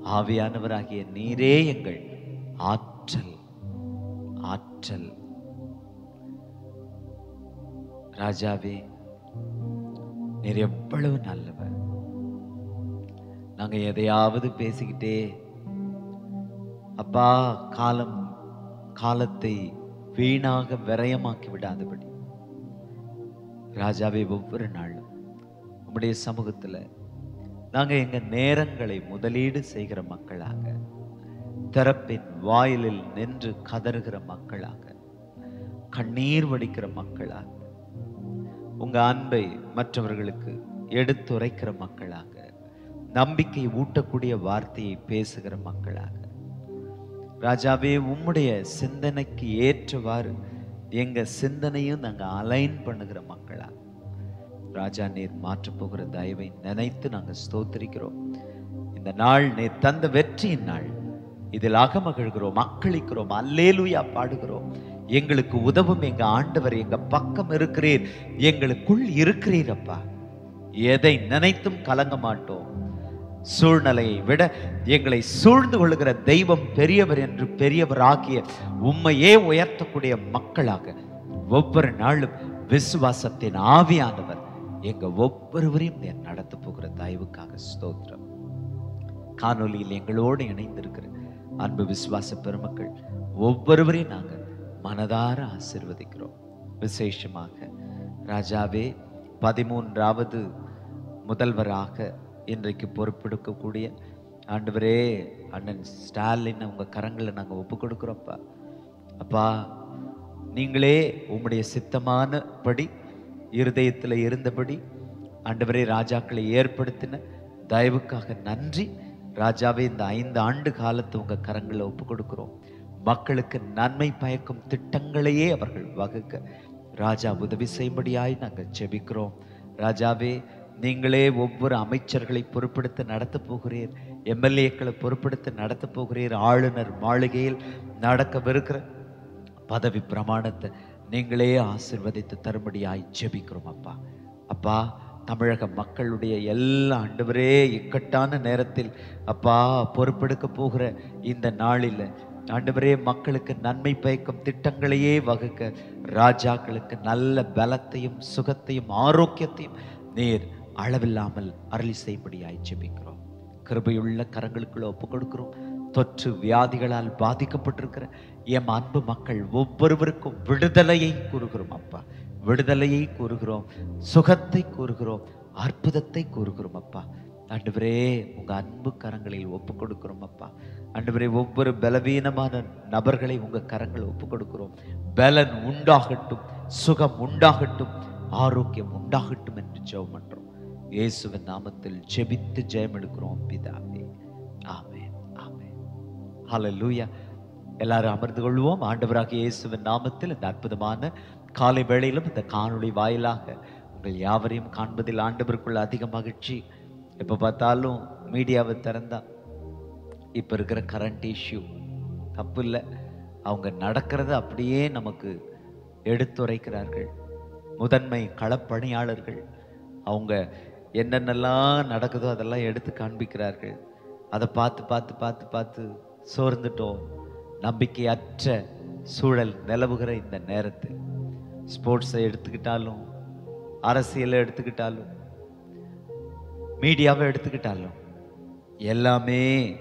ஆவியானவராகிய நீரே எங்கள் ஆற்றல் ஆற்றல் ராஜாவே நீர் எவ்வளவு நல்லவர் நாங்க எதையாவது பேசிக்கிட்டே அப்பா காலம் காலத்தை வீணாக விரயமாக்கி விடாதபடி ராஜாவே ஒவ்வொரு நாளும் உம்முடைய சமூகத்துல நாங்க எங்க நேரங்களை முதலீடு செய்கிற மக்களாக திறப்பின் வாயிலில் நின்று கதறுகிற மக்களாக கண்ணீர் வடிக்கிற மக்களாக உங்க அன்பை மற்றவர்களுக்கு எடுத்துரைக்கிற மக்களாக நம்பிக்கை ஊட்டக்கூடிய வார்த்தையை பேசுகிற மக்களாக ராஜாவே உம்முடைய சிந்தனைக்கு ஏற்றவாறு எங்க சிந்தனையும் நாங்க அலைன் பண்ணுகிற மக்களாக ராஜா நீர் மாற்றப் போகிற தயவை நினைத்து நாங்க ஸ்தோத்திரிக்கிறோம் இந்த நாள் நீர் தந்த வெற்றியின் நாள் இதில் அகமகிழ்கிறோம் அக்களிக்கிறோம் அல்லேலுயா பாடுகிறோம் எங்களுக்கு உதவும் எங்க ஆண்டவர் எங்க பக்கம் இருக்கிறீர் எங்களுக்குள் இருக்கிறீர் அப்பா எதை நினைத்தும் கலங்க மாட்டோம் சூழ்நிலையை விட எங்களை சூழ்ந்து கொள்ளுகிற தெய்வம் பெரியவர் என்று பெரியவர் ஆகிய உண்மையே உயர்த்தக்கூடிய மக்களாக ஒவ்வொரு நாளும் விசுவாசத்தின் ஆவியானவர் எங்க ஒவ்வொருவரையும் நீர் நடத்த போகிற தயவுக்காக ஸ்தோத்திரம் காணொலியில் எங்களோடு இணைந்திருக்கிற அன்பு விசுவாச பெருமக்கள் ஒவ்வொருவரையும் நாங்கள் மனதார ஆசிர்வதிக்கிறோம் விசேஷமாக ராஜாவே பதிமூன்றாவது முதல்வராக இன்றைக்கு பொறுப்பெடுக்கக்கூடிய ஆண்டவரே அண்ணன் ஸ்டாலின் உங்க கரங்களை நாங்கள் ஒப்பு கொடுக்குறோம்ப்பா அப்பா நீங்களே உம்முடைய சித்தமானபடி இருதயத்தில் இருந்தபடி ஆண்டவரே ராஜாக்களை ஏற்படுத்தின தயவுக்காக நன்றி ராஜாவே இந்த ஐந்து ஆண்டு காலத்தை உங்க கரங்களை ஒப்பு கொடுக்கிறோம் மக்களுக்கு நன்மை பயக்கும் திட்டங்களையே அவர்கள் வகுக்க ராஜா உதவி செய்யும்படியாய் நாங்கள் ஜெபிக்கிறோம் ராஜாவே நீங்களே ஒவ்வொரு அமைச்சர்களை பொறுப்படுத்த நடத்த போகிறீர் எம்எல்ஏக்களை பொறுப்படுத்த நடத்த போகிறீர் ஆளுநர் மாளிகையில் நடக்கவிருக்கிற பதவி பிரமாணத்தை நீங்களே ஆசிர்வதித்து தரும்படியாய் ஜெபிக்கிறோம் அப்பா அப்பா தமிழக மக்களுடைய எல்லா ஆண்டவரே இக்கட்டான நேரத்தில் அப்பா பொறுப்பெடுக்க போகிற இந்த நாளில் ஆண்டவரே மக்களுக்கு நன்மை பயக்கும் திட்டங்களையே வகுக்க ராஜாக்களுக்கு நல்ல பலத்தையும் சுகத்தையும் ஆரோக்கியத்தையும் நீர் அளவில்லாமல் அருளி செய்யும்படியாய் ஜெபிக்கிறோம் கிருபையுள்ள கரங்களுக்குள்ள ஒப்பு கொடுக்கிறோம் தொற்று வியாதிகளால் பாதிக்கப்பட்டிருக்கிற எம் அன்பு மக்கள் ஒவ்வொருவருக்கும் விடுதலையை கூறுகிறோம் அப்பா விடுதலையை கூறுகிறோம் சுகத்தை கூறுகிறோம் அற்புதத்தை கூறுகிறோம் அப்பா ஆண்டவரே உங்க அன்பு கரங்களில் ஒப்பு கொடுக்கிறோம் அப்பா ஆண்டவரே ஒவ்வொரு பலவீனமான நபர்களை உங்க கரங்களில் ஒப்பு கொடுக்கிறோம் பலன் உண்டாகட்டும் சுகம் உண்டாகட்டும் ஆரோக்கியம் உண்டாகட்டும் என்று ஜெபம் பண்றோம் இயேசுவின் நாமத்தில் ஜெபித்து ஜெயம் எடுக்கிறோம் பிதாவே ஆமென் ஆமென் ஹalleluya எல்லாரும் அமர்ந்து கொள்வோம் ஆண்டவராகிய இயேசுவின் நாமத்தில் இந்த அற்புதமான காலை வேளையிலும் இந்த காணொளி வாயிலாக உங்கள் யாவரையும் காண்பதில் ஆண்டவருக்குள்ள அதிக மகிழ்ச்சி எப்போ பார்த்தாலும் மீடியாவை திறந்தா இப்போ இருக்கிற கரண்ட் இஷ்யூ தப்பு இல்லை அவங்க நடக்கிறத அப்படியே நமக்கு எடுத்துரைக்கிறார்கள் முதன்மை களப்பணியாளர்கள் அவங்க என்னென்னலாம் நடக்குதோ அதெல்லாம் எடுத்து காண்பிக்கிறார்கள் அதை பார்த்து பார்த்து பார்த்து பார்த்து சோர்ந்துட்டோம் நம்பிக்கையற்ற சூழல் நிலவுகிற இந்த நேரத்தில் ஸ்போர்ட்ஸை எடுத்துக்கிட்டாலும் அரசியலை எடுத்துக்கிட்டாலும் மீடியாவை எடுத்துக்கிட்டாலும் எல்லாமே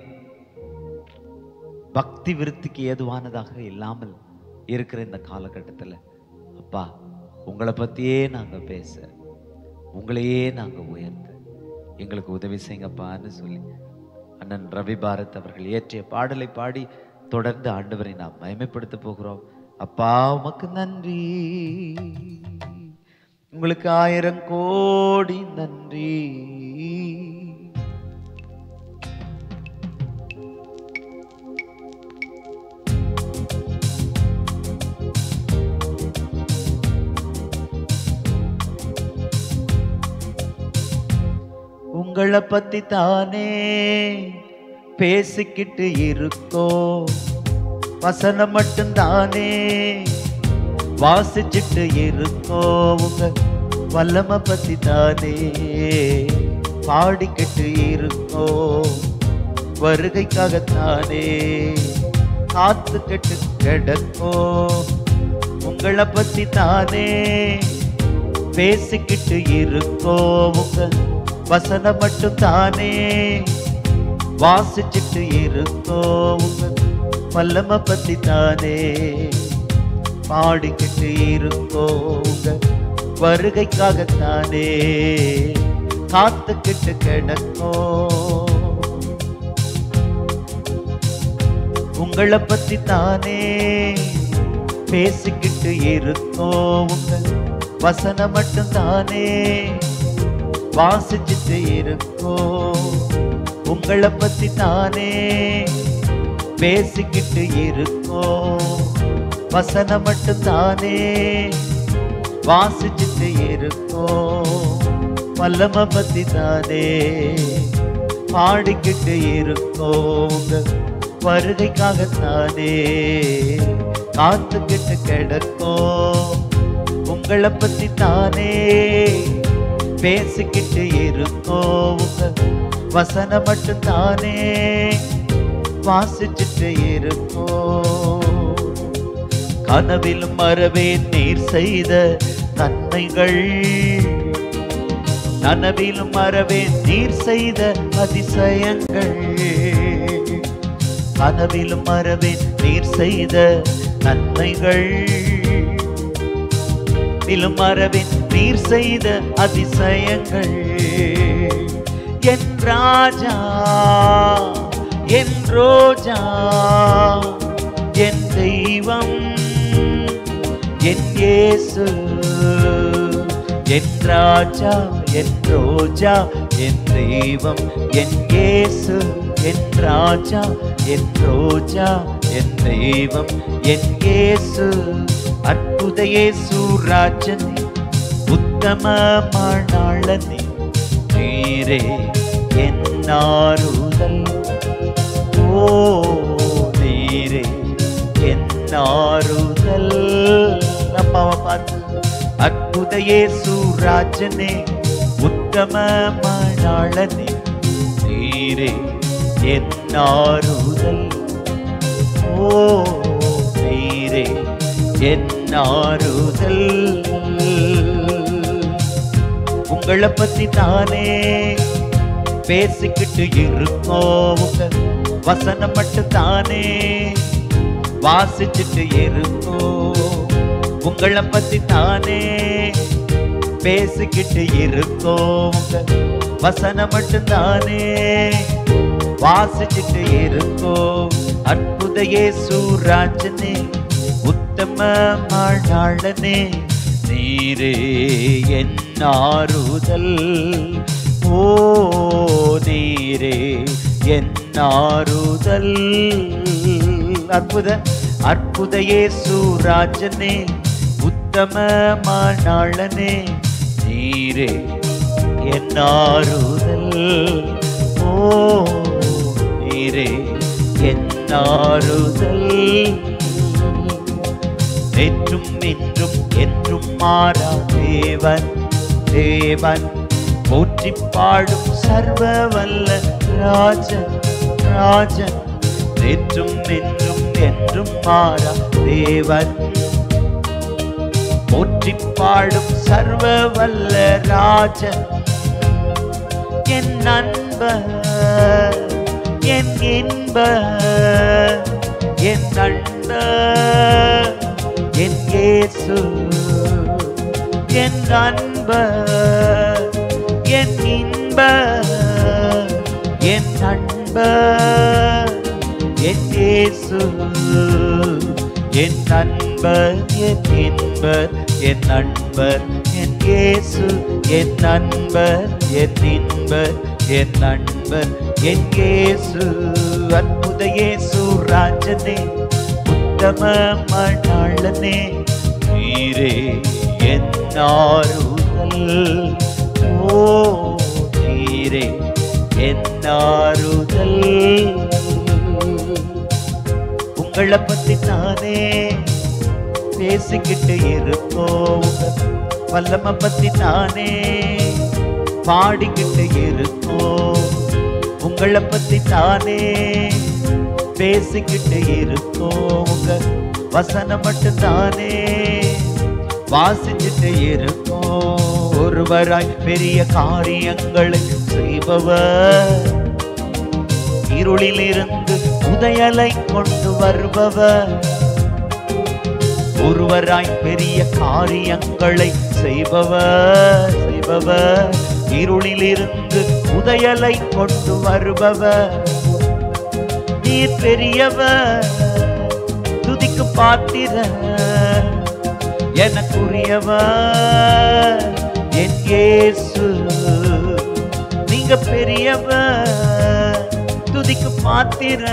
பக்தி விருத்திக்கு ஏதுவானதாக இல்லாமல் இருக்கிற இந்த காலகட்டத்தில் அப்பா உங்களை பற்றியே நாங்கள் பேச உங்களையே நாங்கள் உயர்த்த எங்களுக்கு உதவி செய்யுங்கப்பான்னு சொல்லி அண்ணன் ரவி பாரத் அவர்கள் இயற்றிய பாடலை பாடி தொடர்ந்து ஆண்டவரை நாம் மயமைப்படுத்த போகிறோம் அப்பா உமக்கு நன்றி உங்களுக்கு ஆயிரம் கோடி நன்றி உங்களை பத்தி தானே பேசிக்கிட்டு இருக்கோ வசனம் மட்டும்தானே வாசிச்சுட்டு இருக்கோ உங்க வல்லமை பத்தி தானே பாடிக்கிட்டு இருக்கோ வருகைக்காகத்தானே காத்து கெட்டு கிடக்கோ உங்களை பத்தி தானே பேசிக்கிட்டு இருக்கோ உங்க வசனம் மட்டும் தானே வாசிச்சிட்டு இருக்கோ உங்க வல்லம பத்தி தானே பாடிக்கிட்டு இருக்கோ உங்க வருகைக்காகத்தானே காத்துக்கிட்டு கிடக்கோ உங்களை பத்தி தானே பேசிக்கிட்டு இருக்கோ உங்க வசனம் மட்டும் தானே வாசிச்சுட்டு இருக்கோ உங்களை பத்தி தானே பேசிக்கிட்டு இருக்கோ வசனம் மட்டும் தானே வாசிச்சுட்டு இருக்கோ வல்லம பத்தி தானே பாடிக்கிட்டு இருக்கோ உங்க வருகைக்காகத்தானே காத்துக்கிட்டு கிடக்கோ உங்களை பத்தி தானே பேசிக்கிட்டு இருக்கோ உங்க வசனம் மட்டும் தானே வாசிச்சுட்டு இருக்கோ கனவிலும் மறவே நீர் செய்த நன்மைகள் நனவிலும் மறவே நீர் செய்த அதிசயங்கள் கனவிலும் மறவே நீர் செய்த நன்மைகள் விலும் மறவின் நீர் செய்த அதிசயங்கள் என் ராஜா என் ரோஜா என் தெய்வம் என் இயேசு என் ராஜா என் ரோஜா என் தெய்வம் என் இயேசு என் ராஜா என் ரோஜா என் தெய்வம் என் இயேசு அற்புத இயேசு ராஜனே உத்தம மாணாளனே நீரே என் ஆறுதல் ஓ நீரே என் ஆறுதல் அப்பாவை பார்த்து அற்புத இயேசு ராஜனே உத்தம மாணாளனே நீரே என் ஆறுதல் ஓ நீரே என் ஆறுதல் உங்களை பத்தி தானே பேசிக்கிட்டு இருக்கோம் உங்க வசனம் மட்டும் தானே வாசிச்சுட்டு இருக்கோம் உங்களை பத்தி தானே பேசிக்கிட்டு இருக்கோம் உங்க வசனம் மட்டும் தானே வாசிச்சுட்டு இருக்கோம் அற்புத இயேசு ராஜனே உத்தம மாணாளனே நீரே என் ஆறுதல் ஓ நீரே என் ஆறுதல் அற்புத அற்புத இயேசு ராஜனே உத்தம மாணாளனே நீரே என் ஆறுதல் ஓ நீரே என் ஆறுதல் நேற்றும் இன்றும் என்றும் மாறா தேவன் தேவன் போற்றி பாடும் சர்வ வல்ல ராஜன் ராஜன் நேற்றும் இன்றும் என்றும் மாறா தேவன் போற்றி பாடும் சர்வ வல்ல ராஜன் என் நண்பர் என் இன்ப என் நண்பர் என் இயேசு என் நண்பர் என் இன்ப என் நண்பர் என் இயேசு என் நண்பர் என் இன்பர் என் நண்பர் என் இயேசு என் நண்பர் என் இன்பர் என் நண்பர் என் இயேசு அற்புத இயேசு ராஜனே உத்தம மணாளனே நீரே என் ஆறுதல் ஓ நீரே என் ஆறுதல் உங்களை பத்தி நானே பேசிக்கிட்டு இருக்கோம் வல்லம பத்தி நானே பாடிக்கிட்டு இருக்கோம் உங்க உங்களை பத்தி தானே பேசிக்கிட்டு இருக்கோம் உங்க வசனம் மட்டும் தானே வாசிச்சுட்டு இருக்கோம் ஒருவராய் பெரிய காரியங்களை செய்பவர் இருளிலிருந்து உதயலை கொண்டு வருபவர் ஒருவராய் பெரிய காரியங்களை செய்பவர் செய்பவர் இருளிலிருந்து உதயலை கொண்டு வருபவர் நீர் பெரியவர் துதிக்கு பாத்திர எனக்குரியவர் என் இயேசு நீங்க பெரியவர் துதிக்கு பாத்திர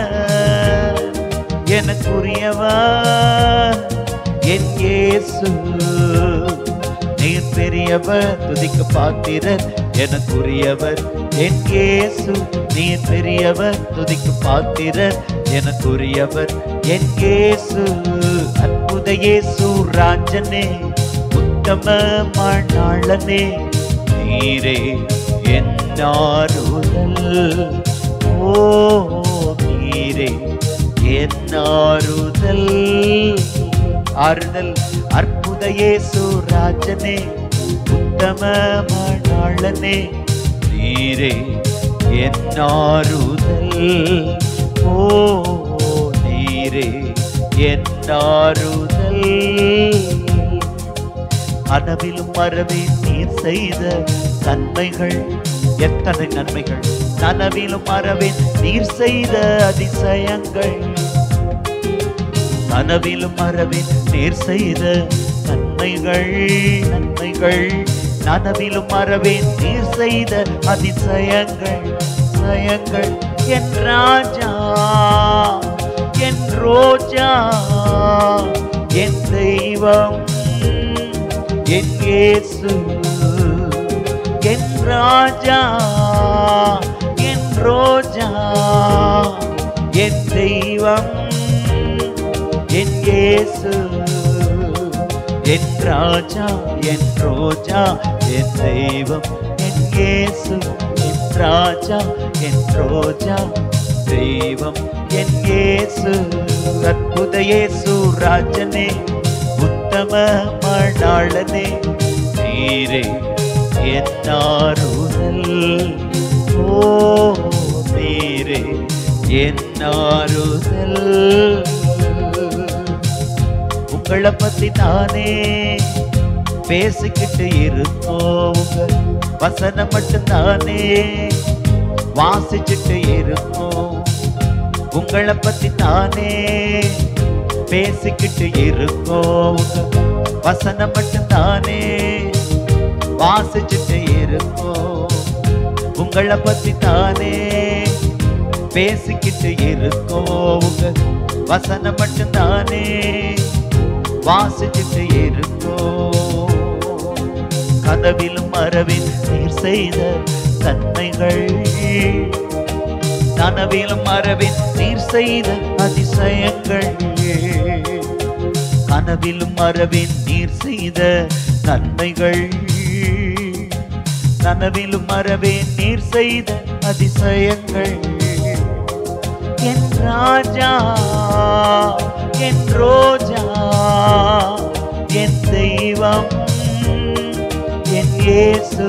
எனக்குரியவர் என் இயேசு நீர் பெரியவர் துதிக்கு பாத்திரர் எனக்குரியவர் என் இயேசு நீர் பெரியவர் துதிக்கு பாத்திரர் எனக்குரியவர் என் இயேசு அற்புத இயேசு ராஜனே உத்தம மணாளனே நீரே என் ஆறுதல் ஓ நீரே என் ஆறுதல் ஆறுதல் அற்புத இயேசு ராஜனே உத்தம மணாளனே நீரே என் ஆறுதல் ஓ நீரே என் ஆறுதல் கனவிலும் மரவே நீர் செய்த நன்மைகள் எத்தனை நன்மைகள் கனவிலும் மரவே நீர் செய்த அதிசயங்கள் கனவிலும் மரபில் நேர் செய்த நன்மைகள் நன்மைகள் நனவிலும் மரபில் நீர் செய்த அதிசயங்கள் சயங்கள் என் ராஜா என் ரோஜா என் தெய்வம் என் இயேசு என் ராஜா என் ரோஜா என் தெய்வம் என் இயேசு என் ராஜா என் ரோஜா என் தெய்வம் என் இயேசு என் ராஜா என் ரோஜா தெய்வம் என் இயேசு அற்புத இயேசு ராஜனே உத்தம மணாளனே நீரே என் ஆறுதல் ஓ நீரே என் ஆறுதல் உங்களை பத்தி தானே பேசிக்கிட்டு இருக்கோம் உங்க வசனம் மட்டும் தானே வாசிச்சுட்டு இருக்கோம் உங்களை பத்தி தானே பேசிக்கிட்டு இருக்கோம் உங்க வசனம் மட்டும் தானே வாசிச்சுட்டு இருக்கோம் உங்களை பத்தி தானே பேசிக்கிட்டு இருக்கோம் உங்க வசனம் மட்டும் தானே வாசிச்சுட்டு இருக்கோம் கதவிலும் மரவில் நீர் செய்த தன்மைகள் கனவிலும் மரவில் நீர் செய்த அதிசயங்கள் கனவிலும் மரவில் நீர் செய்த நன்மைகள் கனவிலும் மரவே நீர் செய்த அதிசயங்கள் என் ராஜா என் ரோஜா என் தெய்வம் என் இயேசு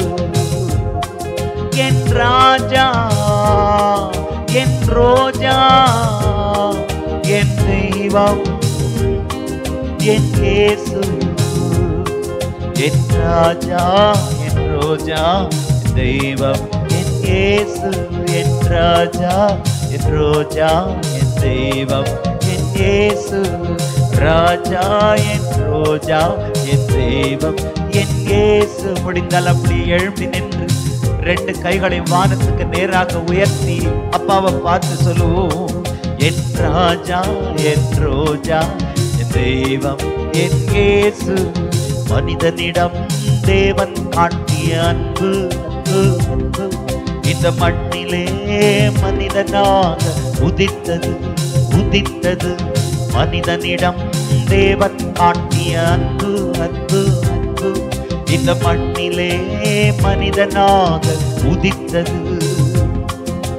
என் ராஜா என் ரோஜா என் தெய்வம் என் இயேசு என் ராஜா என் ரோஜா என் தெய்வம் என் இயேசு என் ராஜா என் ரோஜா என் தெய்வம் என் இயேசு ராஜா என் ரோஜா என் தெய்வம் என் இயேசு முடிந்தால் அப்படி எழும்பி நின்று ரெண்டு கைகளையும் வானத்துக்கு நேராக உயர்த்தி அப்பாவை பார்த்து சொல்லுவோம் என் ராஜா என் ரோஜா என் தெய்வம் என் இயேசு மனிதனிடம் தேவன் காட்டிய அன்பு அன்பு அன்பு இந்த மண்ணிலே மனிதனாக உதித்தது உதித்தது மனிதனிடம் தேவன் காட்டிய அன்பு அன்பு அன்பு இந்த மண்ணிலே மனிதனாக உதித்தது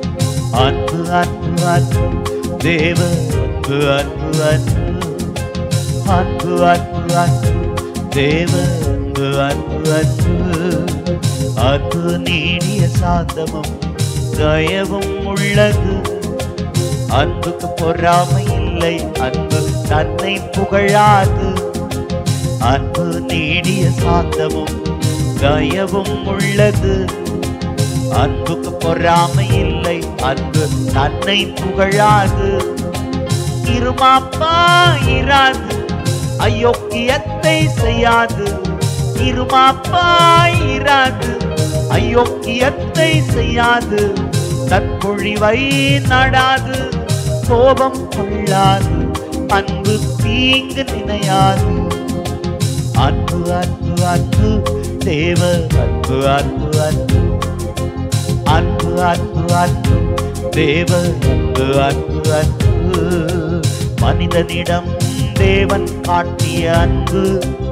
அன்பு அன்பு அன்பு தேவ அன்பு அன்பு அன்பு அன்பு அன்பு அன்பு தேவ அன்பு அன்பு அன்பு அன்பு நீடிய சாந்தமும் தயவும் உள்ளது அன்புக்கு பொறாமை இல்லை அன்பு தன்னை புகழாது அன்பு நீடிய சாந்தமும் தயவும் உள்ளது அன்புக்கு பொறாமை இல்லை அன்பு தன்னை புகழாது இருமாப்பா இராது அயோக்கியத்தை செய்யாது இருமாப்பா இராது அயோக்கியத்தை செய்யாது தற்பொழிவை நடாது கோபம் கொள்ளாது அன்பு தீங்கு நினையாது அன்பு அன்பு அன்பு தேவ அன்பு அன்பு அன்பு அன்பு அன்பு அன்பு தேவ அன்பு அன்பு அன்பு மனிதனிடம் தேவன் காட்டிய அன்பு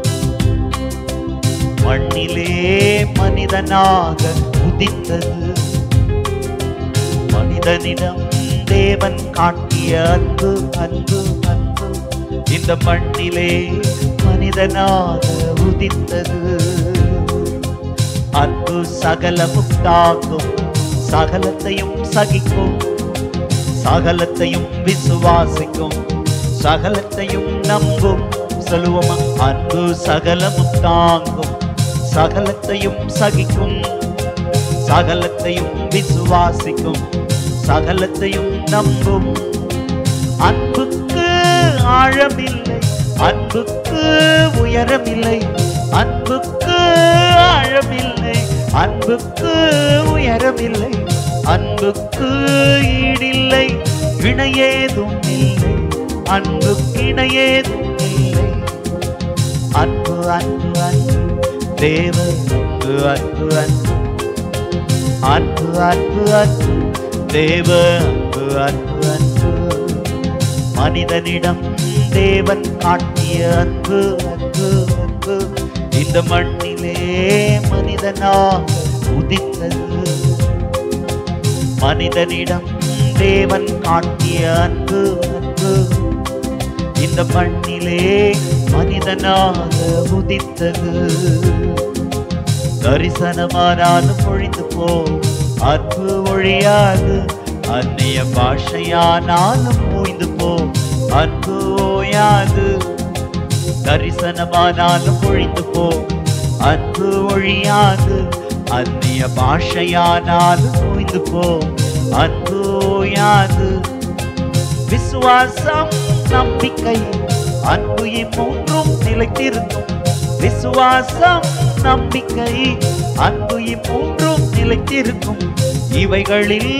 மண்ணிலே மனிதனாக உதித்தது மனிதனிடம் தேவன் காட்டிய அன்பு அன்பு அன்பு இந்த மண்ணிலே மனிதனாக உதித்தது அன்பு சகலமும் தாங்கும் சகலத்தையும் சகிக்கும் சகலத்தையும் விசுவாசிக்கும் சகலத்தையும் நம்பும் சொல்லுவோமா அன்பு சகலமும் தாங்கும் சகலத்தையும் சகிக்கும் சகலத்தையும் விசுவாசிக்கும் சகலத்தையும் நம்பும் அன்புக்கு ஆழமில்லை அன்புக்கு உயரமில்லை அன்புக்கு ஆழமில்லை அன்புக்கு உயரமில்லை அன்புக்கு ஈடில்லை இணையேதும் இல்லை அன்புக்கு இணையேதும் இல்லை அன்பு அன்பு அன்பு தேவ அன்பு அன்பு அன்பு அன்பு அன்பு அன்பு தேவ அன்பு அன்பு அன்பு மனிதனிடம் தேவன் காட்டிய அன்பு அன்பு அன்பு இந்த மண்ணிலே மனிதனாக உதித்தது மனிதனிடம் தேவன் காட்டிய அன்பு அன்பு இந்த மண்ணிலே மனிதனாக உதித்தது தரிசனமானாலும் ஒழிந்து போ அன்பு ஒழியாது அந்நிய பாஷையானாலும் ஓய்ந்து போ அன்பு ஓயாது தரிசனமானாலும் ஒழிந்து போ அன்பு ஒழியாது அந்நிய பாஷையானாலும் ஓய்ந்து போ அன்பு ஓயாது விசுவாசம் நம்பிக்கை அன்பு மூன்றும் நிலைத்திருக்கும் விசுவாசம் நம்பிக்கை அன்பு மூன்றும் நிலைத்திருக்கும் இவைகளில்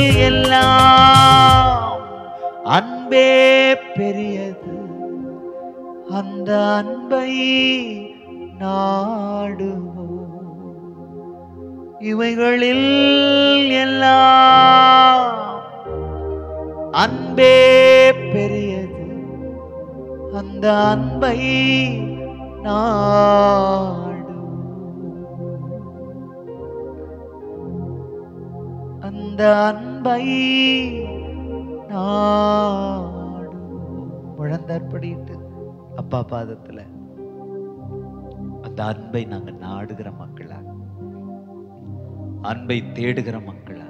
எல்லாம் அன்பே பெரியது அந்த அன்பை நாடுவோம் இவைகளில் எல்லாம் அன்பே பெரியது அந்த அன்பை நாடு அந்த அன்பை நாடு முழந்தாற்படிட்டு அப்பா பாதத்துல அந்த அன்பை நாங்க நாடுகிற மக்களாக அன்பை தேடுகிற மக்களாக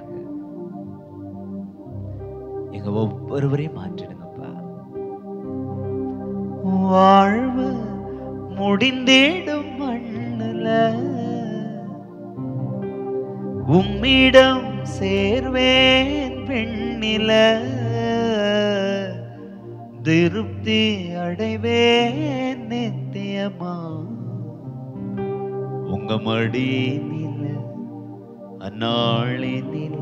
எங்க ஒவ்வொருவரையும் மாற்றிடுங்கப்பா வாழ்வு முடிந்திடும் மண்ணுல உம்மிடம் சேர்வேன் பெண்ணில திருப்தி அடைவேன் நித்தியமா உங்க மடியில அந்நாளினில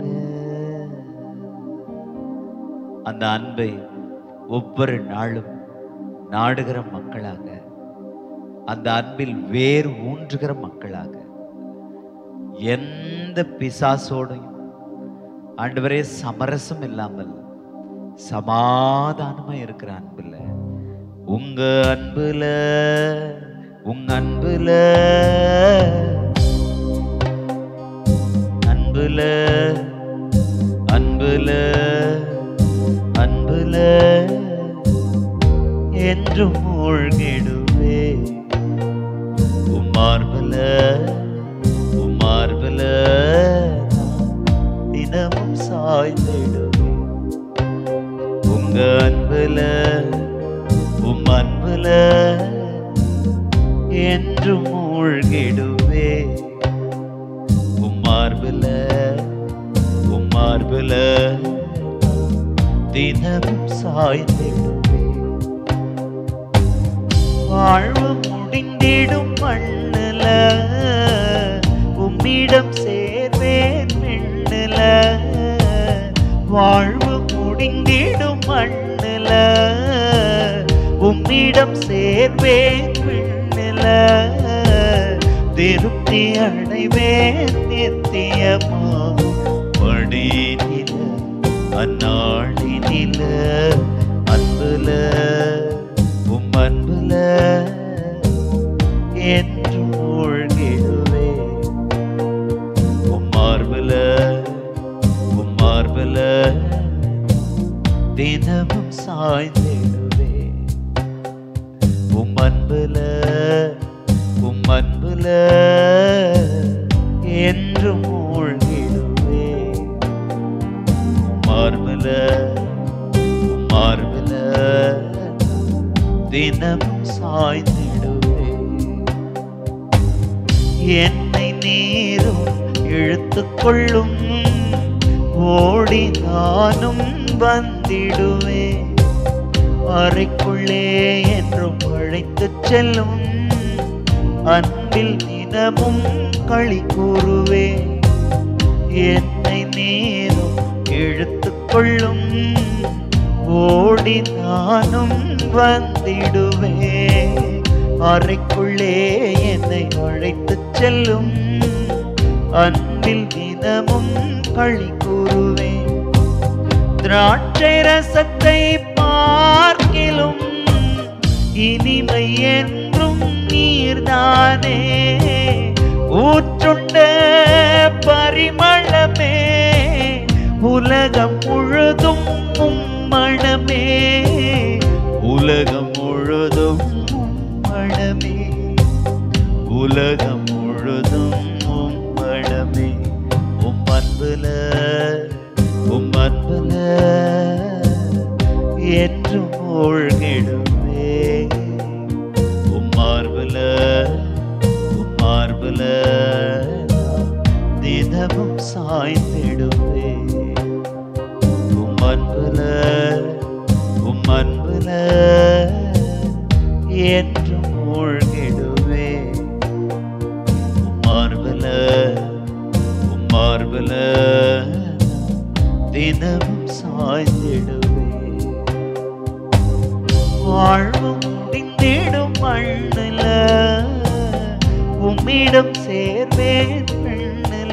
அந்த அன்பை ஒவ்வொரு நாளும் நாடுகிற மக்களாக அந்த அன்பில் வேர் ஊன்றுகிற மக்களாக எந்த பிசாசோடையும் ஆண்டவரே சமரசம் இல்லாமல் சமாதானமா இருக்கிற அன்புல உங்க அன்புல உங்க அன்புல அன்புல அன்புல அன்புல என்றும் மூழ்கிடுவே உம்மார்புல உம்மார்புல தினமும் சாய்ந்திடுவே உங்க அன்புல உம் அன்புல என்றும் மூழ்கிடுவே உம்மார்புல உம்மார்புல தினமும் சாய்ந்திடுவே வாழ்வு முடிந்திடும் மண்ணுல உம்மிடம் சேர்வேன் மின்னுல வாழ்வு முடிந்திடும் மண்ணுல உம்மிடம் சேர்வேன் மின்னுல திருப்தி அடைவேன் நித்தியமா படியினில அந்நாளினில அன்புல உம் அன்புல என்று மூழ்கிடுவே உம் மார்புல உம் மார்புல தினமும் சாய்ந்திடுவே உம் அன்புல உம் அன்புல என்று மூழ்கிடுவே உம் மார்புல உம் மார்புல தினமும் சாய்ந்திடுவே என்னை நீரும் இழுத்துக் கொள்ளும் ஓடி நானும் வந்திடுவேன் அறைக்குள்ளே என்றும் அழைத்துச் செல்லும் அன்பில் தினமும் களி கூறுவேன் என்னை நீரும் இழுத்துக் கொள்ளும் ஓடி நானும் வந்திடுவேன் அறைக்குள்ளே என்னை அழைத்துச் செல்லும் அன்பில் தினமும் களி கூறுவேன் திராட்சை ரசத்தை பார்க்கிலும் இனிமை என்றும் நீர்தானே ஊற்றுண்ட பரிமளமே உலகம் முழுதும் உம் மணமே உலகம் முழுதும் உம் மணமே உலகம் முழுதும் உம் மணமே உம் அன்புல உம் அன்புல என்று மூழ்கிடுவே உம் மார்புல உம் மார்புல தினமும் சாய்ந்திடுவே உம் அன்புல உம் அன்புல என்று மூழ்கிடுவே உம் மார்புல உம் மார்புல தினமும் சாய்ந்திடுவே வாழ்வு முடிந்திடும் மண்ணுல உம்மிடம் சேர்வேன் பெண்ணுல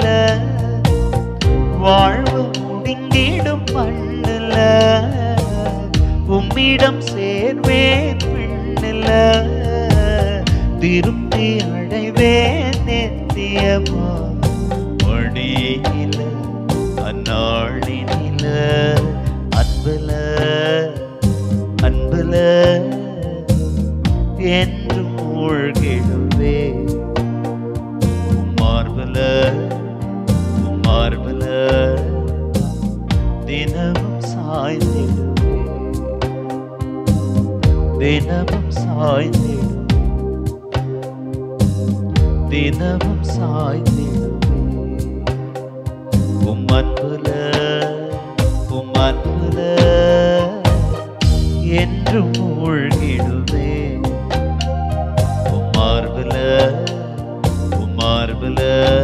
வாழ்வு முடிந்திடும் மண்ணுல உம்மிடம் சேர்வேன் பெண்ணுல திருப்தி அடைவேன் நித்தியமா மடியில அந்நாளினில அன்புல அன்புல என்று மூழ்கிடுவே உம் மார்புல உம் மார்புல தினமும் சாய்ந்திடுவே தினமும் சாய்ந்திடுவே தினமும் சாய்ந்திடுவே உம் அன்புல உம் அன்புல என்று மூழ்கிடுவே உம் மார்புல உம் மார்புல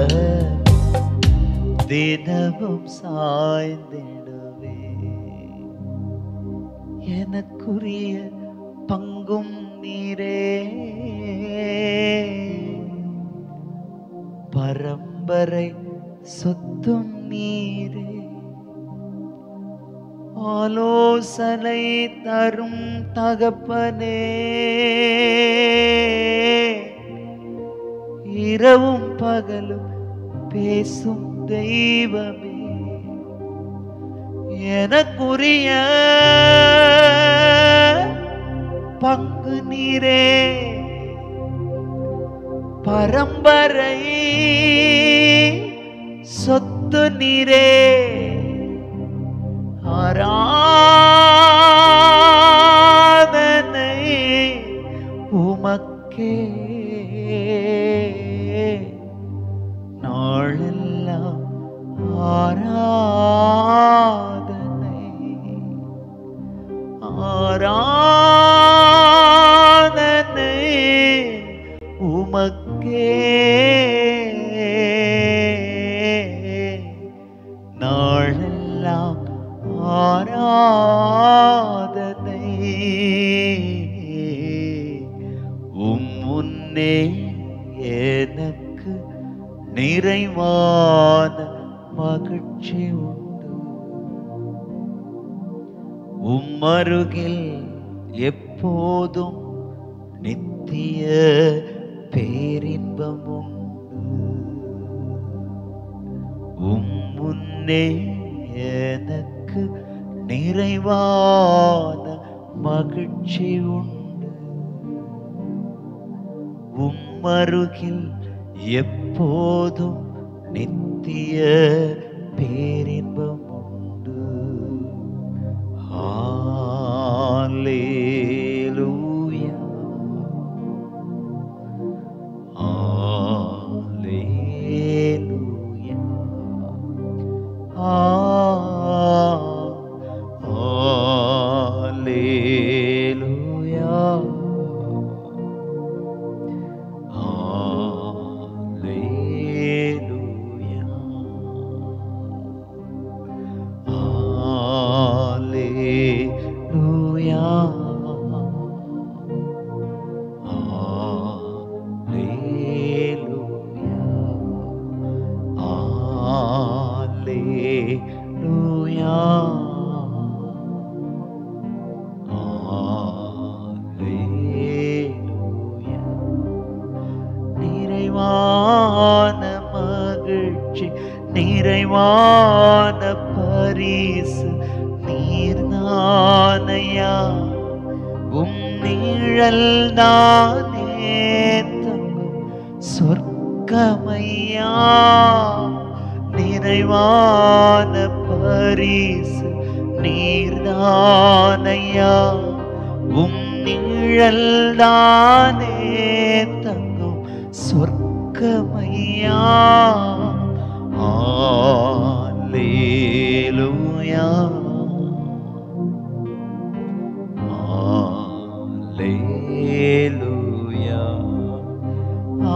தினமும் சாய்ந்திடுவே எனக்குரிய பங்கும் நீரே பரம்பரை சொத்தும் நீரே ஆலோசனை தரும் தகப்பனே இரவும் பகலும் பேசும் தெய்வமே எனக்குரிய பங்கு நீரே பரம்பரை சொத்து நீரே ஆராதனை உமக்கே நாளெல்லாம் ஆராதனை ஆராதனை உமக்கே நாளெல்லாம் ஆராதனை உம் முன்னே எனக்கு நிறைவான மகிழ்ச்சி உண்டு உம்மருகில் எப்போதும் நித்திய பேரின்பம் உண்டு உம் முன்னே எனக்கு நிறைவான மகிழ்ச்சி உண்டு உம்மருகில் எப்போதும் நித்திய பேரின்பம் உண்டு ஹalleluya ஹalleluya நிறைவான மகிழ்ச்சி நிறைவான பரிசு நீர்தானையா உம் நீழல் தானே தங்கும் சொர்க்கமையா நிறைவான பரிசு நீர்தானையா உம் நிழல் தானே தங்கும் சொர்க்கமையா ஆலேலுயா ஆலேலுயா ஆ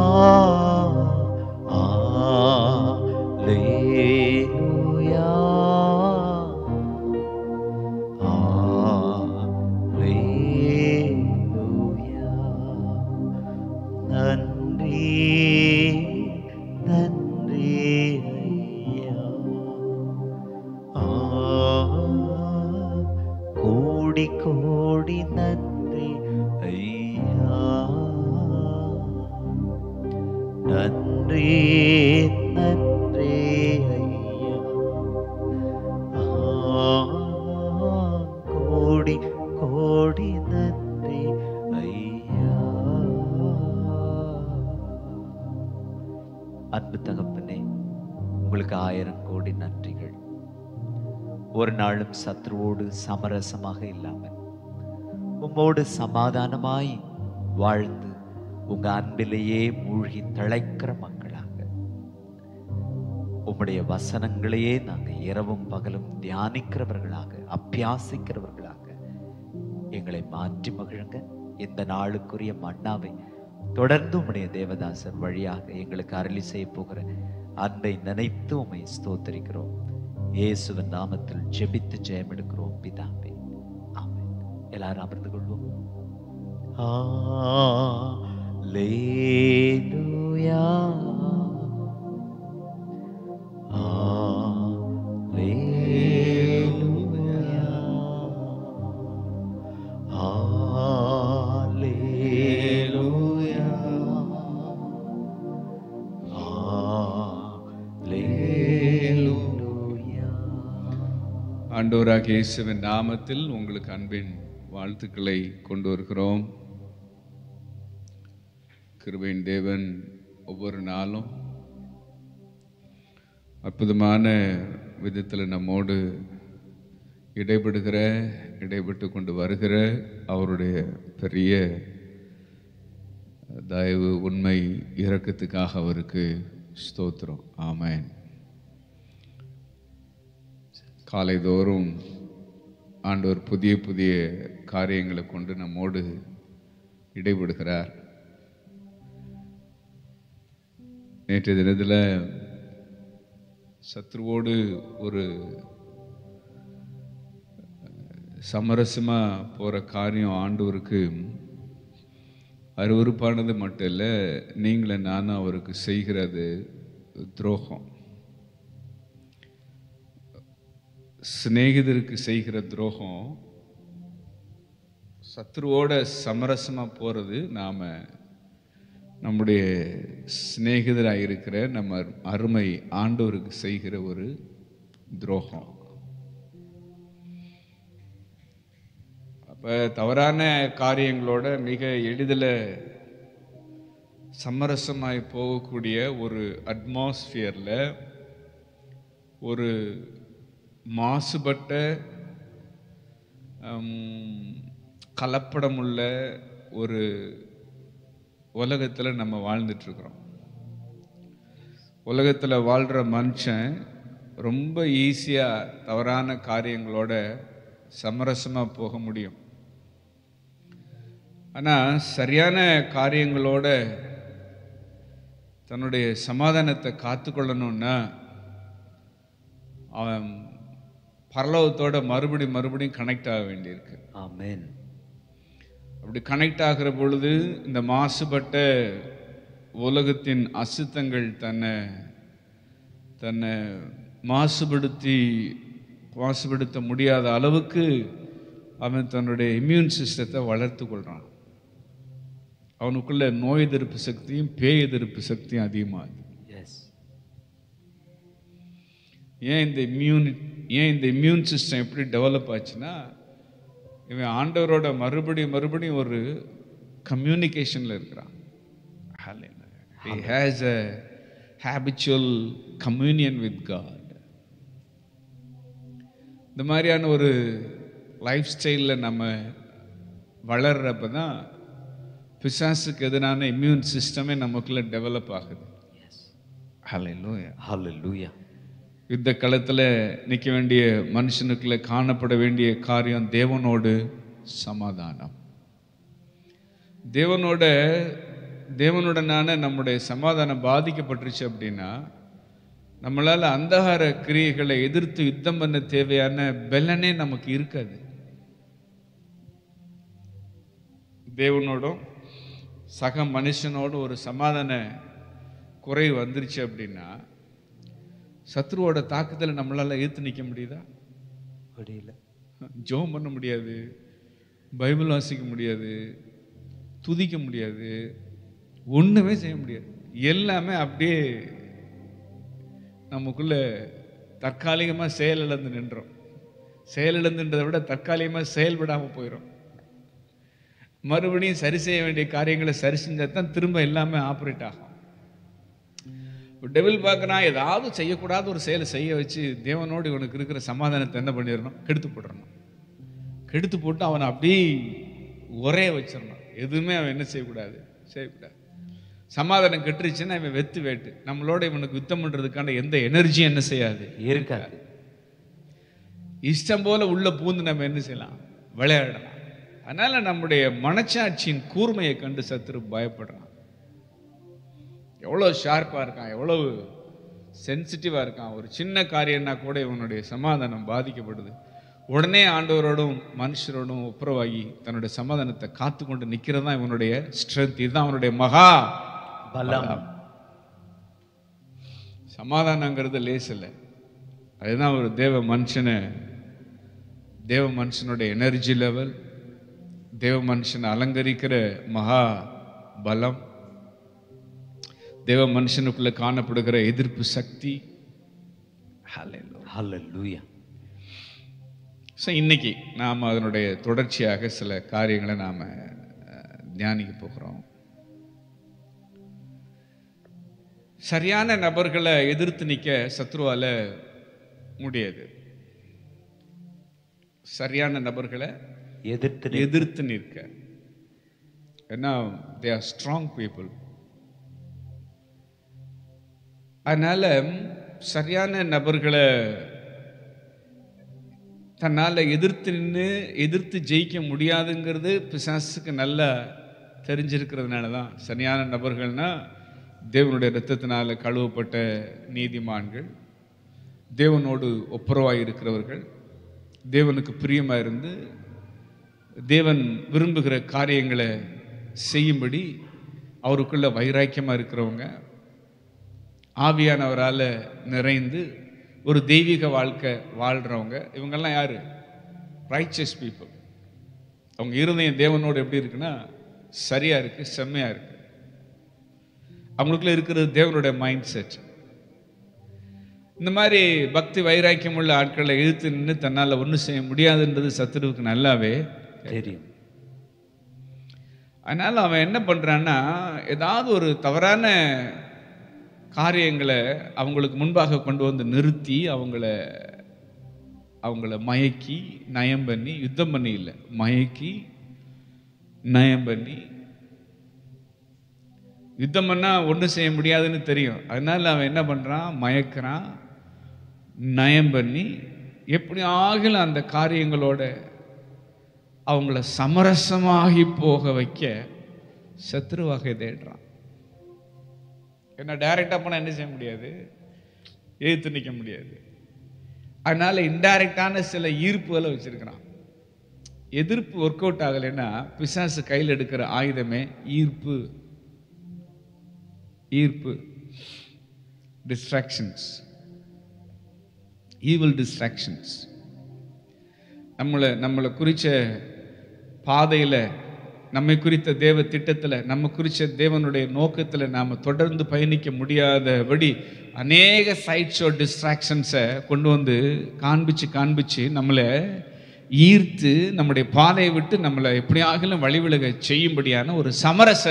ஆலேலுயா ஆலேலுயா நன்றி நன்றி ஐயா ஆ, கோடி கோடி நன்றி ஐயா நன்றி நன்றி ஐயா ஆ, கோடி கோடி நன்றி ஐயா அன்பு தகப்பனே உங்களுக்கு ஆயிரம் கோடி நன்றிகள் ஒரு நாளும் சத்ருவோடு சமரசமாக இல்லாமல் உம்மோடு சமாதானமாய் வாழ்ந்து உங்க அன்பிலேயே மூழ்கி திளைக்கிற மக்களாக உம்முடைய வசனங்களையே நாங்க இரவும் பகலும் தியானிக்கிறவர்களாக அப்பியாசிக்கிறவர்களாக எங்களை மாற்றி மகிழுங்க இந்த நாளுக்குரிய மன்னாவை தொடர்ந்து உம்முடைய தேவதாசர் வழியாக எங்களுக்கு அருளி செய்ய போகிற அன்பை நினைத்து உம்மை ஸ்தோத்தரிக்கிறோம் இயேசுவின் நாமத்தில் ஜெபித்து ஜெயம் எடுக்கிறோம் பிதாவே ஆமென் எல்லாரும் அமர்ந்து கொள்வோம் Hallelujah. ஆண்டவராக இயேசுவின் நாமத்தில் உங்களுக்கு அன்பின் வாழ்த்துக்களை கொண்டு வருகிறோம் கிருபையின் தேவன் ஒவ்வொரு நாளும் அற்புதமான விதத்தில் நம்மோடு இடைபடுகிற இடைப்பட்டு கொண்டு வருகிற அவருடைய பெரிய தயவு உண்மை இரக்கத்துக்காக அவருக்கு ஸ்தோத்திரம் ஆமென் காலைதோறும் ஆண்டவர் புதிய புதிய காரியங்களை கொண்டு நம்மோடு இடைபடுகிறார் நேற்றைய தினத்தில் சத்ருவோடு ஒரு சமரசமாக போகிற காரியம் ஆண்டவருக்கு அருவருப்பானது மட்டும் இல்லை நீங்களே நானும் அவருக்கு செய்கிறது துரோகம் சிநேகிதருக்கு செய்கிற துரோகம் சத்ருவோட சமரசமாக போகிறது நாம் நம்முடைய சிநேகிதராக இருக்கிற நம்ம அருமை ஆண்டவருக்கு செய்கிற ஒரு துரோகம் அப்போ தவறான காரியங்களோட மிக எளிதில் சமரசமாய் போகக்கூடிய ஒரு அட்மாஸ்பியரில் ஒரு மாசுபட்ட ஹம், கலப்படமுள்ள ஒரு உலகத்தில் நம்ம வாழ்ந்துட்டுருக்குறோம் உலகத்தில் வாழ்கிற மனுஷன் ரொம்ப ஈஸியாக தவறான காரியங்களோட சமரசமாக போக முடியும் ஆனால் சரியான காரியங்களோட தன்னுடைய சமாதானத்தை காத்துக்கொள்ளணும்னா அவன் பரலோகத்தோட மறுபடி மறுபடியும் கனெக்ட் ஆக வேண்டியிருக்கு ஆமென் அப்படி கனெக்ட் ஆகிற பொழுது இந்த மாசுபட்ட உலகத்தின் அசுத்தங்கள் தன்னை தன்னை மாசுபடுத்தி மாசுபடுத்த முடியாத அளவுக்கு அவன் தன்னுடைய இம்யூன் சிஸ்டத்தை வளர்த்து கொள்றான் அவனுக்குள்ள நோய் எதிர்ப்பு சக்தியும் பேய் எதிர்ப்பு சக்தியும் அதிகமாகுது எஸ் ஏன் இந்த இம்யூனி ஏன் இந்த இம்யூன் சிஸ்டம் எப்படி டெவலப் ஆச்சுன்னா இவன் ஆண்டவரோட மறுபடியும் மறுபடியும் ஒரு கம்யூனிகேஷனில் இருக்கிறான் He has a habitual communion with God. இந்த மாதிரியான ஒரு லைஃப் ஸ்டைலில் நம்ம வளர்றப்ப தான் பிசாசுக்கு எதிரான இம்யூன் சிஸ்டமே நமக்குள்ள டெவலப் ஆகுது எஸ் ஹalleluya ஹalleluya யுத்த களத்தில் நிற்க வேண்டிய மனுஷனுக்குள்ள காணப்பட வேண்டிய காரியம் தேவனோடு சமாதானம் தேவனோட தேவனுடனான நம்முடைய சமாதானம் பாதிக்கப்பட்டுருச்சு அப்படின்னா நம்மளால் அந்தகார கிரியைகளை எதிர்த்து யுத்தம் பண்ண தேவையான பலனே நமக்கு இருக்காது தேவனோடும் சக மனுஷனோடும் ஒரு சமாதான குறை வந்துருச்சு அப்படின்னா சத்ருவோட தாக்குதலை நம்மளால எதிர்த்து நிற்க முடியுதா முடியல ஜெபம் பண்ண முடியாது பைபிள் வாசிக்க முடியாது துதிக்க முடியாது ஒண்ணுமே செய்ய முடியாது எல்லாமே அப்படியே நமக்குள்ள தற்காலிகமாக செயலிழந்து நின்றோம் செயலிழந்துன்றதை விட தற்காலிகமாக செயல்படாமல் போயிடும் மறுபடியும் சரி செய்ய வேண்டிய காரியங்களை சரி செஞ்சால் தான் திரும்ப எல்லாமே ஆப்ரேட் ஆகும் டெவில் பார்க்குறான் ஏதாவது செய்யக்கூடாத ஒரு செயலை செய்ய வச்சு தேவனோடு இவனுக்கு இருக்கிற சமாதானத்தை என்ன பண்ணிடணும் கெடுத்து போட்டுறணும் கெடுத்து போட்டு அவனை அப்படியே ஒரே வச்சிடணும் எதுவுமே அவன் என்ன செய்யக்கூடாது செய்யக்கூடாது சமாதானம் கெட்டுருச்சுன்னா இவன் வெத்து வேட்டு நம்மளோட இவனுக்கு யுத்தம் பண்ணுறதுக்கான எந்த எனர்ஜியும் என்ன செய்யாது இருக்காது இஷ்டம் போல உள்ள பூந்து நம்ம என்ன செய்யலாம் விளையாடலாம் அதனால நம்முடைய மனச்சாட்சியின் கூர்மையை கண்டு சத்துரு பயப்படுறான் எவ்வளோ ஷார்ப்பாக இருக்கான் எவ்வளவு சென்சிட்டிவாக இருக்கான் ஒரு சின்ன காரியம்னா கூட இவனுடைய சமாதானம் பாதிக்கப்படுது உடனே ஆண்டவரோடும் மனுஷரோடும் ஒப்புரவாகி தன்னுடைய சமாதானத்தை காத்து கொண்டு நிற்கிறது தான் இவனுடைய ஸ்ட்ரென்த் இதுதான் அவனுடைய மகா பலம் சமாதானங்கிறது லேஸ் இல்லை அதுதான் ஒரு தேவ மனுஷனை தேவ மனுஷனுடைய எனர்ஜி லெவல் தேவ மனுஷனை அலங்கரிக்கிற மகா பலம் தேவ மனுஷனுக்குள்ள காணப்படுகிற எதிர்ப்பு சக்தி Hallelujah. ஹalleluya ஸோ இன்னைக்கு நாம் அதனுடைய தொடர்ச்சியாக சில காரியங்களை நாம் தியானிக்க போகிறோம் சரியான நபர்களை எதிர்த்து நிற்க சத்ருவால முடியாது சரியான நபர்களை எதிர்த்து நிற்க எதிர்த்து நிற்க ஏன்னா தே ஆர் ஸ்ட்ராங் பீப்புள் அதனால சரியான நபர்களை தன்னால் எதிர்த்து நின்று எதிர்த்து ஜெயிக்க முடியாதுங்கிறது பிசாசுக்கு நல்லா தெரிஞ்சிருக்கிறதுனால தான் சரியான நபர்கள்னா தேவனுடைய இரத்தத்தினால கழுவப்பட்ட நீதிமான்கள் தேவனோடு ஒப்புரவாய் இருக்கிறவர்கள் தேவனுக்கு பிரியமாக இருந்து தேவன் விரும்புகிற காரியங்களை செய்யும்படி அவருக்குள்ள வைராக்கியமாக இருக்கிறவங்க ஆவியானவரால் நிறைந்து ஒரு தெய்வீக வாழ்க்கை வாழ்கிறவங்க இவங்கெல்லாம் யார் ரைச்சஸ் பீப்புள் அவங்க இருதயம் தேவனோடு எப்படி இருக்குன்னா சரியாக இருக்குது செம்மையாக இருக்குது அவங்களுக்குள்ள இருக்கிறது தேவனுடைய மைண்ட் செட் இந்த மாதிரி பக்தி வைராக்கியம் உள்ள ஆட்களை இழுத்து நின்று தன்னால் ஒன்றும் செய்ய முடியாதுன்றது சத்துருவுக்கு நல்லாவே தெரியும் அதனால் அவன் என்ன பண்ணுறான்னா ஏதாவது ஒரு தவறான காரியங்களை அவங்களுக்கு முன்பாக கொண்டு வந்து நிறுத்தி அவங்கள அவங்கள மயக்கி நயம் பண்ணி யுத்தம் பண்ணி இல்லை மயக்கி நயம் பண்ணி யுத்தம் பண்ணால் ஒன்றும் செய்ய முடியாதுன்னு தெரியும் அதனால் அவன் என்ன பண்ணுறான் மயக்கிறான் நயம் பண்ணி எப்படி ஆகலும் அந்த காரியங்களோட அவங்கள சமரசமாகி போக வைக்க சத்ருவாக தேடுறான் ஏன்னா டைரெக்டாக போனால் என்ன செய்ய முடியாது எதிர்த்து நிற்க முடியாது அதனால இன்டைரக்டான சில ஈர்ப்புகளை வச்சிருக்கிறான் எதிர்ப்பு ஒர்க் அவுட் ஆகலைன்னா பிசாசு கையில் எடுக்கிற ஆயுதமே ஈர்ப்பு ஈர்ப்பு டிஸ்ட்ராக்ஷன்ஸ் ஈவில் டிஸ்ட்ராக்ஷன்ஸ் நம்மளை நம்மளை குறித்த பாதையில் நம்மை குறித்த தேவ திட்டத்தில் நம்ம குறித்த தேவனுடைய நோக்கத்தில் நாம் தொடர்ந்து பயணிக்க முடியாதபடி அநேக சைட் ஷோ டிஸ்ட்ராக்ஷன்ஸை கொண்டு வந்து காண்பிச்சு காண்பிச்சு நம்மளை ஈர்த்து நம்முடைய பாதையை விட்டு நம்மளை எப்படியாகலும் வழிவிலக செய்யும்படியான ஒரு சமரச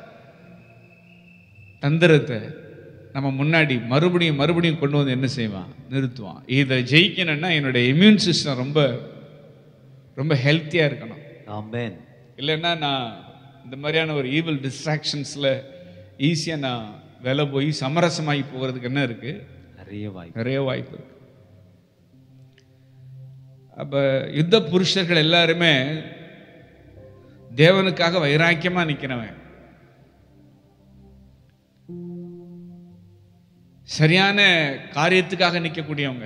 தந்திரத்தை நம்ம முன்னாடி மறுபடியும் மறுபடியும் கொண்டு வந்து என்ன செய்வான் நிறுத்துவான் இதை ஜெயிக்கணும்னா என்னுடைய இம்யூன் சிஸ்டம் ரொம்ப ரொம்ப ஹெல்த்தியாக இருக்கணும் ஆமென் இல்லைன்னா நான் இந்த மாதிரியான ஒரு ஈவில் டிஸ்ட்ராக்ஷன்ஸில் ஈஸியாக நான் விலை போய் சமரசமாகி போகிறதுக்கு என்ன இருக்குது நிறைய வாய்ப்பு நிறைய வாய்ப்பு இருக்கு அப்போ யுத்த புருஷர்கள் எல்லாருமே தேவனுக்காக வைராக்கியமாக நிற்கிறவன் சரியான காரியத்துக்காக நிற்கக்கூடியவங்க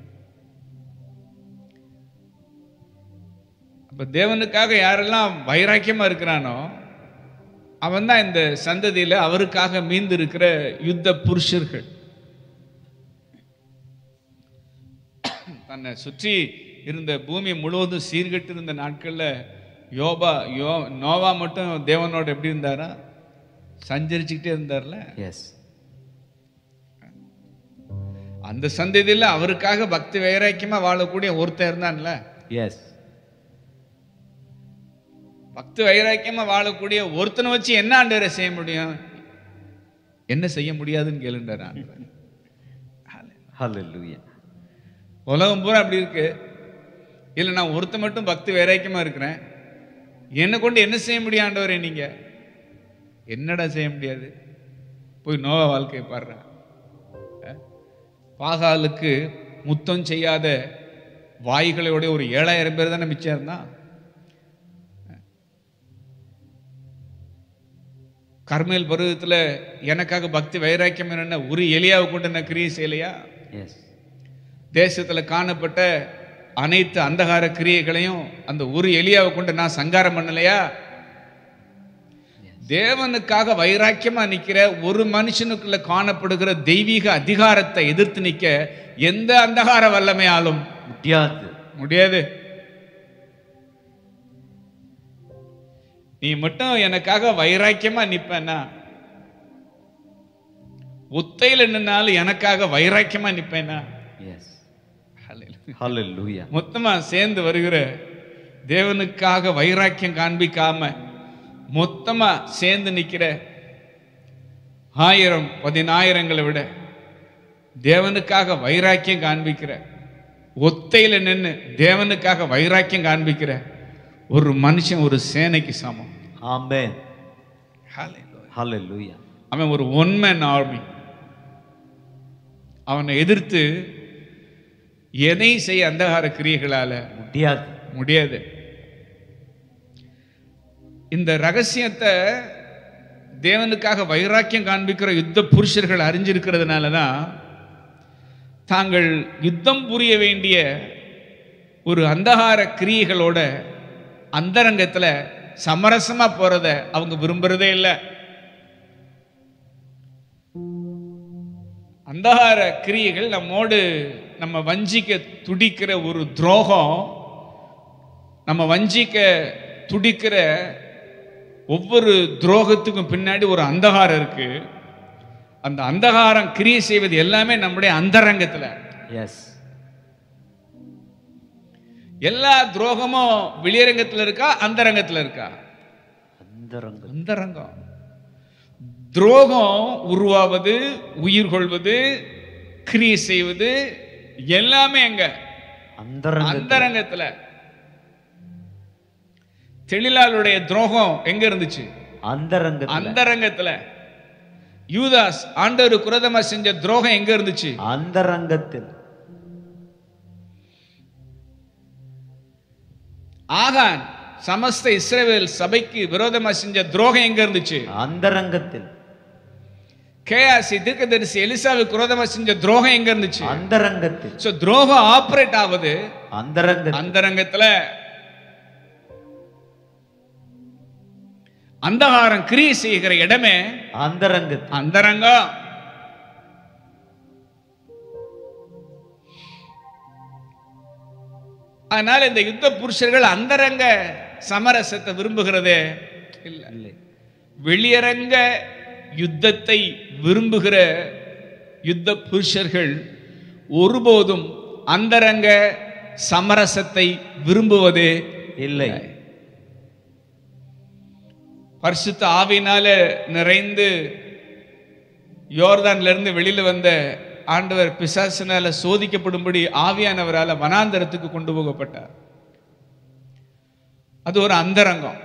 அப்ப தேவனுக்காக யாரெல்லாம் வைராக்கியமா இருக்கிறானோ அவன் தான் இந்த சந்ததியில அவருக்காக மீந்து இருக்கிற யுத்த புருஷர்கள் தன்னை சுற்றி இருந்த பூமி முழுவதும் சீர்கெட்டு இருந்த நாட்கள்ல யோபா யோ நோவா மட்டும் தேவனோட எப்படி இருந்தாரா சஞ்சரிச்சுக்கிட்டே இருந்தார்ல எஸ் அந்த சந்ததியில் அவருக்காக பக்தி வைராக்கியமா வாழக்கூடிய ஒருத்தர் இருந்தான்ல எஸ் பக்தி வைராக்கியமா வாழக்கூடிய ஒருத்தனை வச்சு என்ன ஆண்டவரை செய்ய முடியும் என்ன செய்ய முடியாதுன்னு கேளுண்டார் ஆண்டவர் ஹalleluya உலகம் பூரா அப்படி இருக்கு இல்லை நான் ஒருத்த மட்டும் பக்தி வைராக்கியமா இருக்கிறேன் என்னை கொண்டு என்ன செய்ய முடியும் ஆண்டவரே நீங்க என்னடா செய்ய முடியாது போய் நோவா வாழ்க்கையை பாடுற பாகாலுக்கு முத்தம் செய்யாத வாய்களோட ஒரு ஏழாயிரம் பேர் தானே மிச்சம் இருந்தான் கர்மேல் பருவத்தில் எனக்காக பக்தி வைராக்கியம் என்ன ஒரு எலியாவை கொண்டு நான் கிரியை செய்யலையா எஸ் தேசத்தில் காணப்பட்ட அனைத்து அந்தகார கிரியைகளையும் அந்த ஒரு எலியாவை கொண்டு நான் சங்காரம் பண்ணலையா தேவனுக்காக வைராக்கியமா நிக்கிற ஒரு மனுஷனுக்குள்ள காணப்படுகிற தெய்வீக அதிகாரத்தை எதிர்த்து நிக்க எந்த அந்தகார வல்லமையாலும் முடியாது முடியாது நீ மட்டும் எனக்காக வைராக்கியமா நிப்பேன்னா ஒத்தையில் நின்னாலும் எனக்காக வைராக்கியமா நிப்பேனா எஸ் Hallelujah. ஹalleluya மொத்தமா சேர்ந்து வருகிற தேவனுக்காக வைராக்கியம் காண்பிக்காம மொத்தமா சேர்ந்து நிக்கிற ஆயிரம் பதினாயிரங்களை விட தேவனுக்காக வைராக்கியம் காண்பிக்கிற ஒத்தையில நின்று தேவனுக்காக வைராக்கியம் காண்பிக்கிற ஒரு மனுஷன் ஒரு சேனைக்கு சமம் ஆமென் ஹalleluya அவன் ஒரு ஒன் மேன் ஆர்மி அவனை எதிர்த்து எதையும் செய்ய அந்தகார கிரியைகளால முடியாது முடியாது இந்த ரகசியத்தை தேவனுக்காக வைராக்கியம் காண்பிக்கிற யுத்த புருஷர்கள் அறிஞ்சிருக்கிறதுனால தான் தாங்கள் யுத்தம் புரிய வேண்டிய ஒரு அந்தகார கிரியைகளோட அந்தரங்கத்துல சமரசமா போறத அவங்க விரும்புறதே இல்லை அந்தகார கிரியைகள் நம்மோடு நம்ம வஞ்சிக்க துடிக்கிற ஒரு துரோகம் நம்ம வஞ்சிக்க துடிக்கிற ஒவ்வொரு துரோகத்துக்கும் பின்னாடி ஒரு அந்தகாரம் இருக்கு அந்த அந்தகாரம் கிரியை செய்வது எல்லாமே நம்முடைய அந்தரங்கத்துல எஸ் எல்லா துரோகமும் வெளியரங்கத்துல இருக்கா அந்தரங்கத்துல இருக்கா அந்தரங்க அந்தரங்கம் துரோகம் உருவாவது உயிர் கொள்வது கிரியை செய்வது எல்லாமே எங்க அந்தரங்க அந்தரங்கத்துல தெளிலாளுடைய துரோகம் எங்க இருந்துச்சு அந்தரங்க அந்தரங்கத்துல யூதாஸ் ஆண்டவர் குரதமா செஞ்ச துரோகம் எங்க இருந்துச்சு அந்தரங்கத்தில் ஆகான் சமஸ்த இஸ்ரவேல் சபைக்கு விரோதமா செஞ்ச துரோகம் எங்க இருந்துச்சு அந்தரங்கத்தில் கேயாசி தீர்க்கதரிசி எலிசாவுக்கு விரோதமா செஞ்ச துரோகம் எங்க இருந்துச்சு அந்தரங்கத்தில் சோ துரோகம் ஆபரேட் ஆகுது அந்தரங்க அந்தரங்கத்துல அந்தகாரம் கிரியை செய்கிற இடமே அந்தரங்கத்தில் அந்தரங்கம் அதனால இந்த யுத்த புருஷர்கள் அந்தரங்க சமரசத்தை விரும்புகிறதே இல்ல இல்லை வெளியரங்க யுத்தத்தை விரும்புகிற யுத்த புருஷர்கள் ஒருபோதும் அந்தரங்க சமரசத்தை விரும்புவதே இல்லை பரிசுத்த ஆவினால நிறைந்து யோர்தான்ல இருந்து வெளியில வந்த ஆண்டவர் பிசாசினால சோதிக்கப்படும்படி ஆவியானவரால வனாந்தரத்துக்கு கொண்டு போகப்பட்டார் அது ஒரு அந்தரங்கம்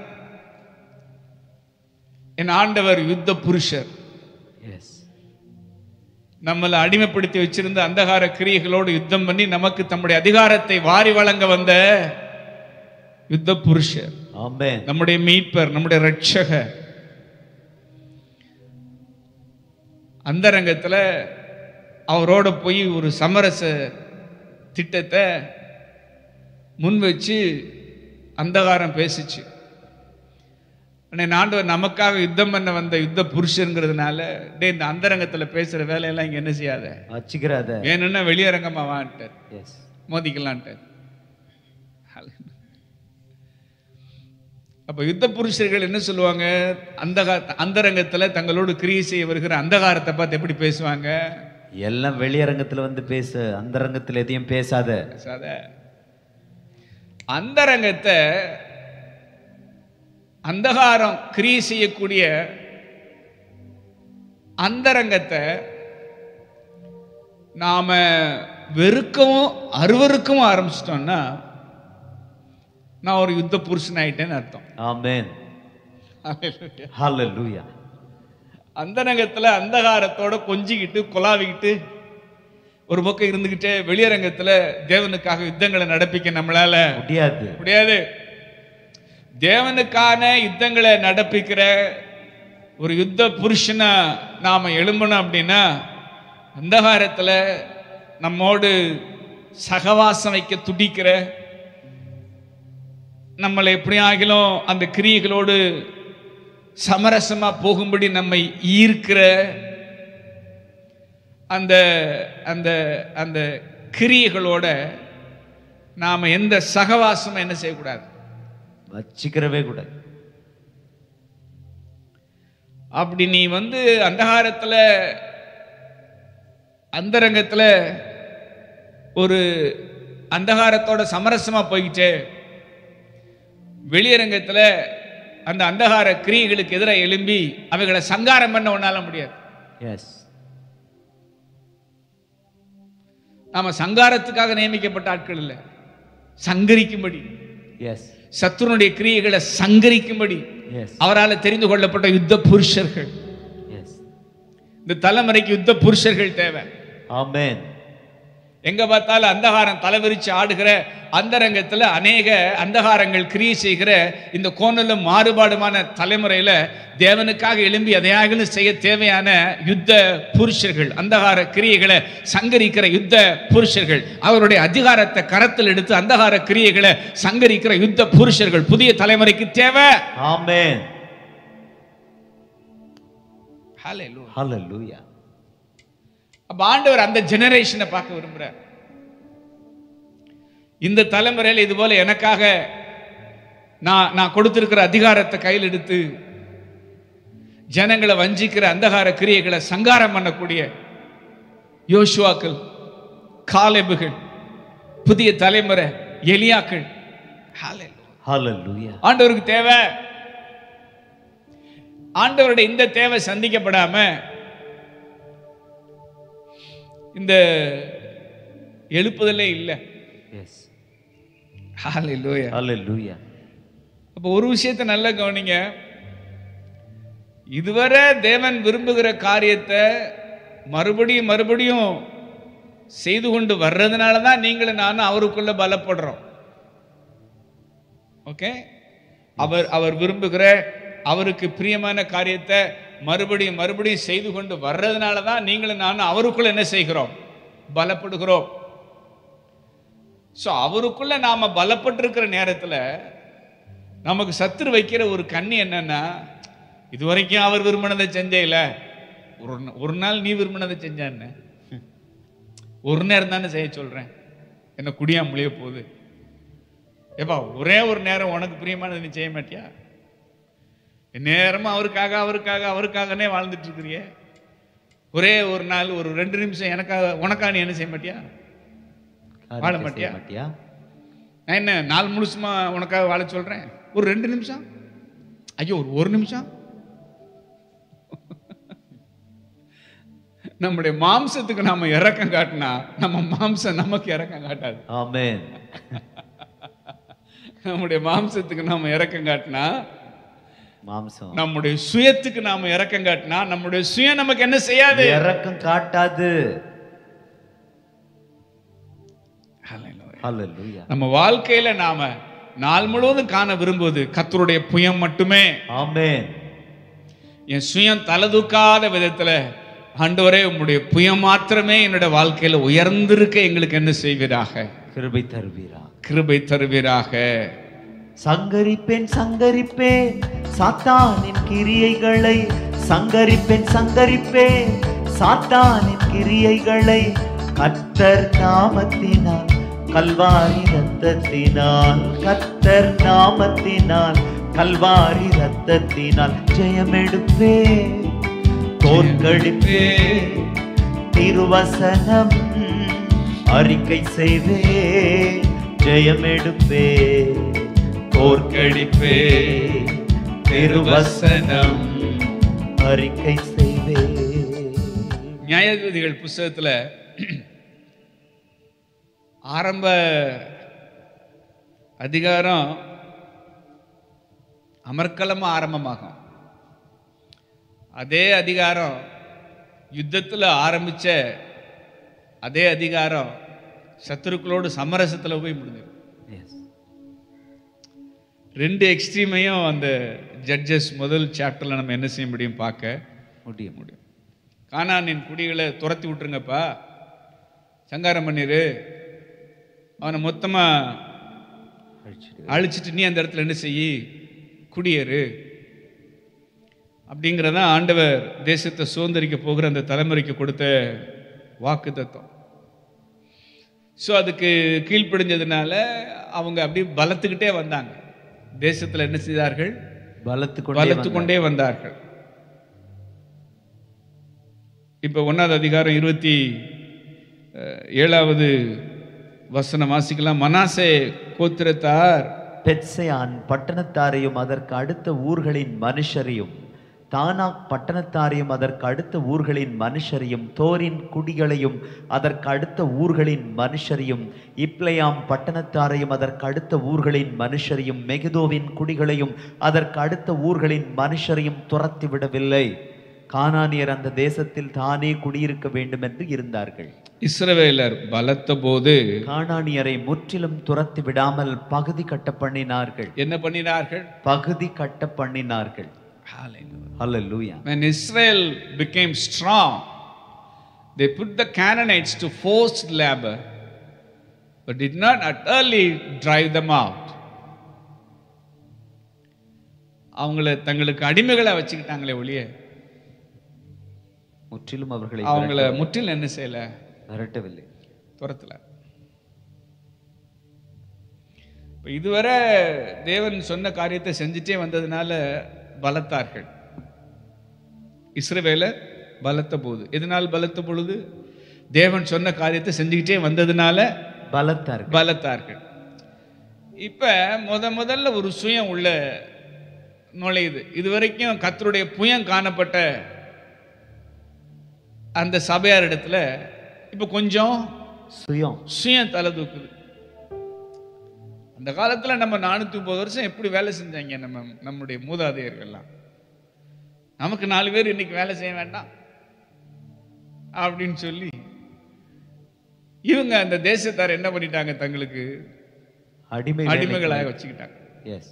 என் ஆண்டவர் யுத்த புருஷர் எஸ் நம்மளை அடிமைப்படுத்தி வச்சிருந்த அந்தகார கிரியைகளோடு யுத்தம் பண்ணி நமக்கு தம்முடைய அதிகாரத்தை வாரி வழங்க வந்த யுத்த புருஷர் ஆமென் நம்முடைய மீட்பர் நம்முடைய ரட்சகர் அந்தரங்கத்துல அவரோட போய் ஒரு சமரச திட்டத்தை முன் வச்சு அந்தகாரம் பேசிச்சு அன்னைக்கு ஆண்டவர் நமக்காக யுத்தம் பண்ண வந்த யுத்த புருஷங்கிறதுனால டேய் இந்த அந்தரங்கத்துல பேசுற வேலையெல்லாம் இங்க என்ன செய்யாத வச்சுக்கிறாத வேணும்னா வெளியரங்கமா வான்ட்டார் எஸ் மோதிக்கலான்ட்டார் அப்ப யுத்த புருஷர்கள் என்ன சொல்லுவாங்க அந்த அந்தரங்கத்துல தங்களோடு கிரியை செய்ய வருகிற அந்தகாரத்தை பார்த்து எப்படி பேசுவாங்க எல்லாம் வெளியரங்கத்துல வந்து பேசு அந்தரங்கத்துல எதையும் பேசாத பேசாத அந்தரங்கத்தை அந்தகாரம் கிரியை செய்யக்கூடிய அந்தரங்கத்தை நாம வெறுக்கவும் அருவருக்கவும் ஆரம்பிச்சிட்டோம்னா நான் ஒரு யுத்த புருஷன் ஆயிட்டேன்னு அர்த்தம் ஆமென் ஹalleluya அந்தரங்கத்துல அந்தகாரத்தோட கொஞ்சிக்கிட்டு கொலாவிக்கிட்டு ஒரு பக்கம் இருந்துகிட்டே வெளியரங்கத்துல தேவனுக்காக யுத்தங்களை நடப்பிக்க நம்மளால முடியாது முடியாது தேவனுக்கான யுத்தங்களை நடப்பிக்கிற ஒரு யுத்த புருஷனா நாம எழும்பணும் அப்படின்னா அந்தகாரத்துல நம்மோடு சகவாசம் வைக்க துடிக்கிற நம்மளை எப்படியாகிலும் அந்த கிரியைகளோடு சமரசமா போகும்படி நம்மை ஈர்க்கிற அந்த அந்த அந்த கிரியைகளோட நாம எந்த சகவாசமும் என்ன செய்யக்கூடாது வச்சுக்கிறவே கூடாது அப்படி நீ வந்து அந்தகாரத்துல அந்தரங்கத்துல ஒரு அந்தகாரத்தோட சமரசமா போய்கிட்டே வெளியரங்கத்துல அந்த அந்தகார கிரியைகளுக்கு எதிராக எழும்பி அவைகளை சங்காரம் பண்ண உன்னால முடியாது எஸ் நாம சங்காரத்துக்காக நியமிக்கப்பட்ட ஆட்கள் இல்லை சங்கரிக்கும்படி எஸ் சத்துருனுடைய கிரியைகளை சங்கரிக்கும்படி எஸ் அவரால் தெரிந்து கொள்ளப்பட்ட யுத்த புருஷர்கள் எஸ் இந்த தலைமுறைக்கு யுத்த புருஷர்கள் தேவை ஆமென் எங்க பார்த்தாலும் அந்தகாரம் தலைவிரிச்சு ஆடுகிற அந்தரங்கத்துல அநேக அந்தகாரங்கள் கிரியை செய்கிற இந்த கோணலும் மாறுபாடுமான தலைமுறையில தேவனுக்காக எழும்பி எதையாகலும் செய்ய தேவையான யுத்த புருஷர்கள் அந்தகார கிரியைகளை சங்கரிக்கிற யுத்த புருஷர்கள் அவருடைய அதிகாரத்தை கரத்தில் எடுத்து அந்தகார கிரியைகளை சங்கரிக்கிற யுத்த புருஷர்கள் புதிய தலைமுறைக்கு தேவை ஆமென் Hallelujah. ஹalleluya அப்ப ஆண்டவர் அந்த ஜெனரேஷனை பார்க்க விரும்புறார் இந்த தலைமுறையில் இது போல எனக்காக நான் நான் கொடுத்திருக்கிற அதிகாரத்தை கையில் எடுத்து ஜனங்களை வஞ்சிக்கிற அந்தகார கிரியைகளை சங்காரம் பண்ணக்கூடிய யோசுவாக்கள் காலேபுகள் புதிய தலைமுறை எலியாக்கள் Hallelujah. ஹalleluya ஆண்டவருக்கு தேவை ஆண்டவருடைய இந்த தேவை சந்திக்கப்படாம இந்த எழுப்புதலே இல்லை எஸ் ஹalleluya ஹalleluya அப்போ ஒரு விஷயத்தை நல்லா கவனிங்க இதுவரை தேவன் விரும்புகிற காரியத்தை மறுபடியும் மறுபடியும் செய்து கொண்டு வர்றதுனால தான் நீங்களும் நானும் அவருக்குள்ள பலப்படுறோம் ஓகே அவர் அவர் விரும்புகிற அவருக்கு பிரியமான காரியத்தை மறுபடியும் மறுபடியும் செய்து கொண்டு வர்றதுனால தான் நீங்களும் நானும் அவருக்குள்ள என்ன செய்கிறோம் பலப்படுகிறோம் ஸோ அவருக்குள்ள நாம பலப்பட்டிருக்கிற நேரத்தில் நமக்கு சத்துரு வைக்கிற ஒரு கண்ணி என்னன்னா இது வரைக்கும் அவர் விரும்பினதை செஞ்சேல ஒரு நா- ஒரு நாள் நீ விரும்பினதை செஞ்சான்னு ஒரு நேரம் தானே செய்ய சொல்றேன் என்ன குடியா முழிய போகுது ஏப்பா ஒரே ஒரு நேரம் உனக்கு பிரியமானதை நீ செய்ய மாட்டியா நேரமும் அவருக்காக அவருக்காக அவருக்காகனே வாழ்ந்துட்டு இருக்கிறியே ஒரே ஒரு நாள் ஒரு ரெண்டு நிமிஷம் எனக்காக உனக்காக நீ என்ன செய்ய மாட்டியா வாழ காரியத்தை மாட்டியா? செய்ய மாட்டியா நான் என்ன நாள் முழுசுமா உனக்காக வாழ சொல்றேன் ஒரு ரெண்டு நிமிஷம் ஐயோ ஒரு ஒரு நிமிஷம் நம்முடைய மாம்சத்துக்கு நாம இறக்கம் காட்டினா நம்ம மாம்சம் நமக்கு இறக்கம் காட்டாது ஆமென் நம்முடைய மாம்சத்துக்கு நாம இறக்கம் காட்டினா மாம்சம் நம்முடைய சுயத்துக்கு நாம இறக்கம் காட்டினா நம்முடைய சுயம் நமக்கு என்ன செய்யாது இறக்கம் காட்டாது Hallelujah. ஹalleluya நம்ம வாழ்க்கையில நாம நாள் முழுவதும் காண விரும்புவது கர்த்தருடைய புயம் மட்டுமே ஆமென் என் சுயம் தலதூக்காத விதத்துல ஆண்டவரே உம்முடைய புயம் மாத்திரமே என்னோட வாழ்க்கையில உயர்ந்திருக்க எங்களுக்கு என்ன செய்வீராக கிருபை தருவீரா கிருபை தருவீராக சங்கரிப்பேன் சங்கரிப்பேன் சாத்தானின் கிரியைகளை சங்கரிப்பேன் சங்கரிப்பேன் சாத்தானின் கிரியைகளை கத்தர் நாமத்தினால் கல்வாரி ரத்தத்தினால் கத்தர் நாமத்தினால் கல்வாரி ரத்தத்தினால் ஜெயமெடுப்பே தோற்கடிப்பே திருவசனம் அறிக்கை செய்வே ஜெயமெடுப்பே தோற்கடிப்பே திருவசனம் அறிக்கை செய்வே நியாயாதிபதிகள் புஸ்தகத்துல ஆரம்ப அதிகாரம் அமர்க்கலமா ஆரம்பமாகும் அதே அதிகாரம் யுத்தத்துல ஆரம்பிச்ச அதே அதிகாரம் சத்துருக்களோடு சமரசத்துல போய் முடிஞ்சது எஸ் ரெண்டு எக்ஸ்ட்ரீமையும் அந்த ஜட்ஜஸ் முதல் சாப்டர்ல நம்ம என்ன செய்ய முடியும் பார்க்க முடியும் முடியும் கானானின் குடிகளை துரத்தி விட்டுருங்கப்பா சங்காரம் பண்ணிரு அவனை மொத்தமா அழிச்சிடு அழிச்சிட்டு நீ அந்த இடத்துல என்ன செய்யி குடியேறு அப்படிங்கிறதான் ஆண்டவர் தேசத்தை சுதந்திரிக்க போகிற அந்த தலைமுறைக்கு கொடுத்த வாக்கு தத்துவம் ஸோ அதுக்கு கீழ்ப்படிஞ்சதுனால அவங்க அப்படியே பலத்துக்கிட்டே வந்தாங்க தேசத்தில் என்ன செய்தார்கள் பலத்து கொண்டே வளர்த்து கொண்டே வந்தார்கள் இப்போ ஒன்றாவது அதிகாரம் இருபத்தி அஹ், ஏழாவது வசனம் வாசிக்கலாம் மனாசே கோத்திரத்தார் பெத்செயான் பட்டணத்தாரையும் அதற்கு அடுத்த ஊர்களின் மனுஷரையும் தானாக் பட்டணத்தாரையும் அதற்கு அடுத்த ஊர்களின் மனுஷரையும் தோரின் குடிகளையும் அதற்கு அடுத்த ஊர்களின் மனுஷரையும் இப்ளையாம் பட்டணத்தாரையும் அதற்கு அடுத்த ஊர்களின் மனுஷரையும் மெகிதோவின் குடிகளையும் அதற்கு அடுத்த ஊர்களின் மனுஷரையும் துரத்தி விடவில்லை கானானியர் அந்த தேசத்தில் தானே குடியிருக்க வேண்டும் என்று இருந்தார்கள் இஸ்ரவேலர் பலத்த போது கானானியரை முற்றிலும் துரத்தி விடாமல் பகுதி கட்ட பண்ணினார்கள் என்ன பண்ணினார்கள் பகுதி கட்ட பண்ணினார்கள் Hallelujah. When Israel became strong, they put the Canaanites to forced labor, but did not utterly drive them out. அவங்கள தங்களுக்கு அடிமைகளை வச்சுக்கிட்டாங்களே ஒழிய முற்றிலும் அவர்களை அவங்கள முற்றிலும் என்ன செய்யல விரட்டவில்லை துரத்தல இப்ப இதுவரை தேவன் சொன்ன காரியத்தை செஞ்சுட்டே வந்ததுனால பலத்தார்கள் இஸ்ரவேல பலத்த போது எதனால் பலத்த பொழுது தேவன் சொன்ன காரியத்தை செஞ்சுக்கிட்டே வந்ததுனால பலத்தார்கள் பலத்தார்கள் இப்ப முத முதல்ல ஒரு சுயம் உள்ள நுழையுது இது வரைக்கும் கத்தருடைய புயம் காணப்பட்ட அந்த சபையார் இடத்துல இப்ப கொஞ்சம் சுயம் சுயம் தலை தூக்குது அந்த காலத்துல நம்ம நானூத்தி முப்பது வருஷம் எப்படி வேலை செஞ்சாங்க நம்ம நம்முடைய மூதாதையர்கள்லாம் நமக்கு நாலு பேர் இன்னைக்கு வேலை செய்ய வேண்டாம் அப்படின்னு சொல்லி இவங்க அந்த தேசத்தார் என்ன பண்ணிட்டாங்க தங்களுக்கு அடிமை அடிமைகளாக வச்சுக்கிட்டாங்க எஸ்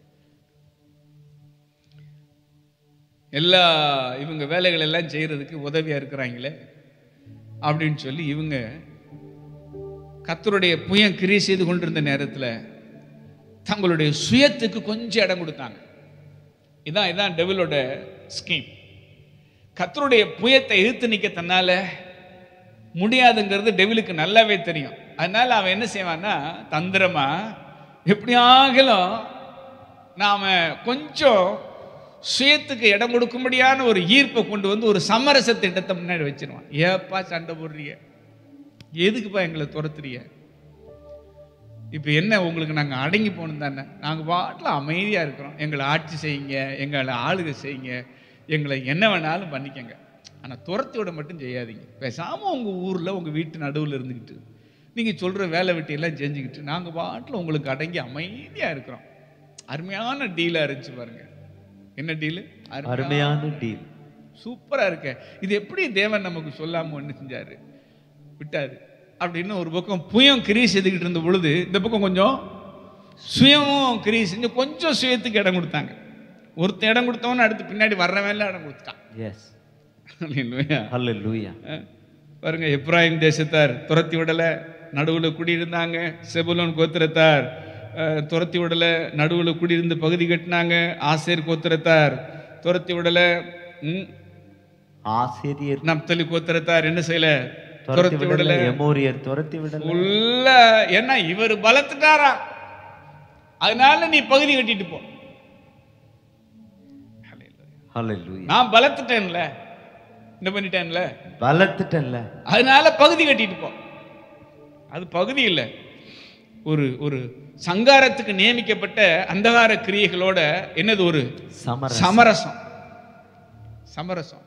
எல்லா இவங்க வேலைகள் எல்லாம் செய்யறதுக்கு உதவியா இருக்கிறாங்களே அப்படின்னு சொல்லி இவங்க கத்தருடைய புயம் கிரி செய்து கொண்டிருந்த நேரத்தில் தங்களுடைய சுயத்துக்கு கொஞ்சம் இடம் கொடுத்தாங்க இதான் இதான் டெவிலோட ஸ்கீம் கத்தருடைய புயத்தை எதிர்த்து நிற்க தன்னால முடியாதுங்கிறது டெவிலுக்கு நல்லாவே தெரியும் அதனால அவன் என்ன செய்வான்னா தந்திரமா எப்படியாகலும் நாம கொஞ்சம் சுயத்துக்கு இடம் கொடுக்கும்படியான ஒரு ஈர்ப்பை கொண்டு வந்து ஒரு சமரச திட்டத்தை முன்னாடி வச்சிருவான் ஏப்பா சண்டை போடுறீங்க எதுக்குப்பா எங்களை துரத்துறீங்க இப்போ என்ன உங்களுக்கு நாங்கள் அடங்கி போகணும் தானே நாங்கள் பாட்டில் அமைதியாக இருக்கிறோம் எங்களை ஆட்சி செய்யுங்க எங்களை ஆளுகை செய்யுங்க எங்களை என்ன வேணாலும் பண்ணிக்கங்க ஆனால் துரத்தி விட மட்டும் செய்யாதீங்க பேசாமல் உங்கள் ஊரில் உங்கள் வீட்டு நடுவில் இருந்துக்கிட்டு நீங்கள் சொல்கிற வேலை வெட்டியெல்லாம் செஞ்சுக்கிட்டு நாங்கள் பாட்டில் உங்களுக்கு அடங்கி அமைதியாக இருக்கிறோம் அருமையான டீலாக இருந்துச்சு பாருங்க என்ன டீலு அருமையான டீல் சூப்பராக இருக்க இது எப்படி தேவன் நமக்கு சொல்லாமல் ஒன்று செஞ்சாரு விட்டாரு அப்படின்னு ஒரு பக்கம் புயம் கிரி செய்துக்கிட்டு இருந்த பொழுது இந்த பக்கம் கொஞ்சம் சுயமும் கிரி செஞ்சு கொஞ்சம் சுயத்துக்கு இடம் கொடுத்தாங்க ஒருத்தன் இடம் கொடுத்தவன அடுத்து பின்னாடி வர்றவன் இடம் கொடுத்துட்டான் எஸ் Hallelujah. ஹalleluya அஹ், பாருங்க எப்ராஹிம் தேசத்தார் துரத்தி விடல நடுவில் குடியிருந்தாங்க செபுலோன் கோத்திரத்தார் அஹ், துரத்தி விடல நடுவில் குடியிருந்து பகுதி கட்டினாங்க ஆசேர் கோத்திரத்தார் துரத்தி விடல ம், ஆசிரியர் நப்தலி கோத்திரத்தார் என்ன செய்யல துரத்தி துரத்தி விடல விடல எமோரியர் துரத்தி விடல உள்ள என்ன இவர் பலத்துட்டாரா அதனால நீ பகுதி கட்டிட்டு போ ஹalleluya நான் பலத்துட்டேன்ல என்ன பண்ணிட்டேன்ல பலத்துட்டல்ல அதனால பகுதி கட்டிட்டு போ அது பகுதி இல்லை ஒரு ஒரு சங்காரத்துக்கு நியமிக்கப்பட்ட அந்தகார கிரியைகளோட என்னது ஒரு சமர சமரசம் சமரசம்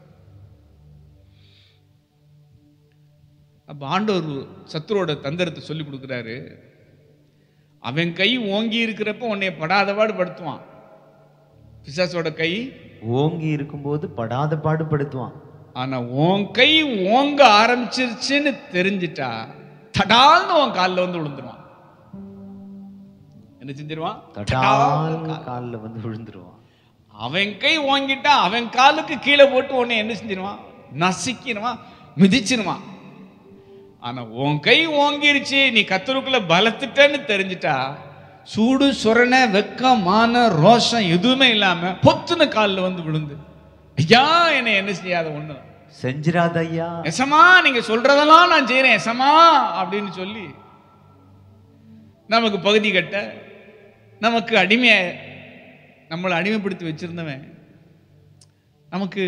அப்ப ஆண்டவர் சத்துருவோட தந்திரத்தை சொல்லி கொடுக்குறாரு அவன் கை ஓங்கி இருக்கிறப்ப உன்னை படாதபாடு படுத்துவான் பிசாசோட கை ஓங்கி இருக்கும்போது படாத பாடுபடுத்துவான் ஆனா உன் கை ஓங்க ஆரம்பிச்சிருச்சுன்னு தெரிஞ்சிட்டா தடால்னு உன் காலில் வந்து விழுந்துருவான் என்ன செஞ்சிருவான் தடால் கால்ல வந்து விழுந்துருவான் அவன் கை ஓங்கிட்டா அவன் காலுக்கு கீழே போட்டு உன்னை என்ன செஞ்சிருவான் நசுக்கிடுவான் மிதிச்சிருவான் ஆனா உன் கை ஓங்கிருச்சு நீ கத்தருக்குள்ள பலத்துட்டன்னு தெரிஞ்சிட்டா சூடு சுரண வெக்கம் மான ரோஷம் எதுவுமே இல்லாம பொத்துன காலில் வந்து விழுந்து ஐயா என்னை என்ன செய்யாத ஒண்ணு செஞ்சிராத ஐயா எசமா நீங்க சொல்றதெல்லாம் நான் செய்யறேன் எசமா அப்படின்னு சொல்லி நமக்கு பகுதி கட்ட நமக்கு அடிமைய நம்மளை அடிமைப்படுத்தி வச்சிருந்தவன் நமக்கு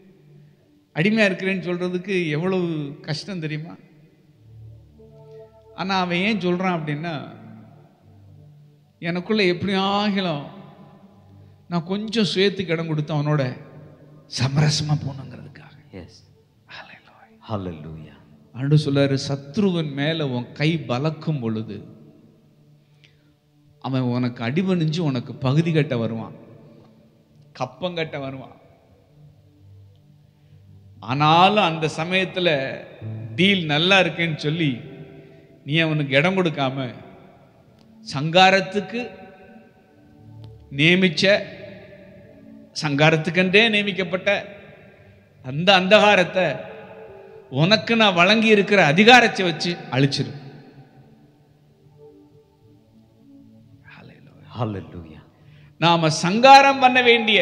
அடிமையா இருக்கிறேன்னு சொல்றதுக்கு எவ்வளவு கஷ்டம் தெரியுமா ஆனா அவன் ஏன் சொல்றான் அப்படின்னா எனக்குள்ள எப்படியாகிலும் நான் கொஞ்சம் சுயத்துக்கு இடம் கொடுத்து அவனோட சமரசமா போகணுங்கிறதுக்காக எஸ் ஹalleluya ஆண்டு சொல்றாரு சத்ருவன் மேல உன் கை பலக்கும் பொழுது அவன் உனக்கு அடிபணிஞ்சு உனக்கு பகுதி கட்ட வருவான் கப்பம் கட்ட வருவான் ஆனாலும் அந்த சமயத்துல டீல் நல்லா இருக்கேன்னு சொல்லி நீ அவனுக்கு இடம் கொடுக்காம சங்காரத்துக்கு நியமிச்ச சங்காரத்துக்கென்றே நியமிக்கப்பட்ட அந்த அந்தகாரத்தை உனக்கு நான் வழங்கி இருக்கிற அதிகாரத்தை வச்சு அழிச்சிரு ஹalleluya நாம சங்காரம் பண்ண வேண்டிய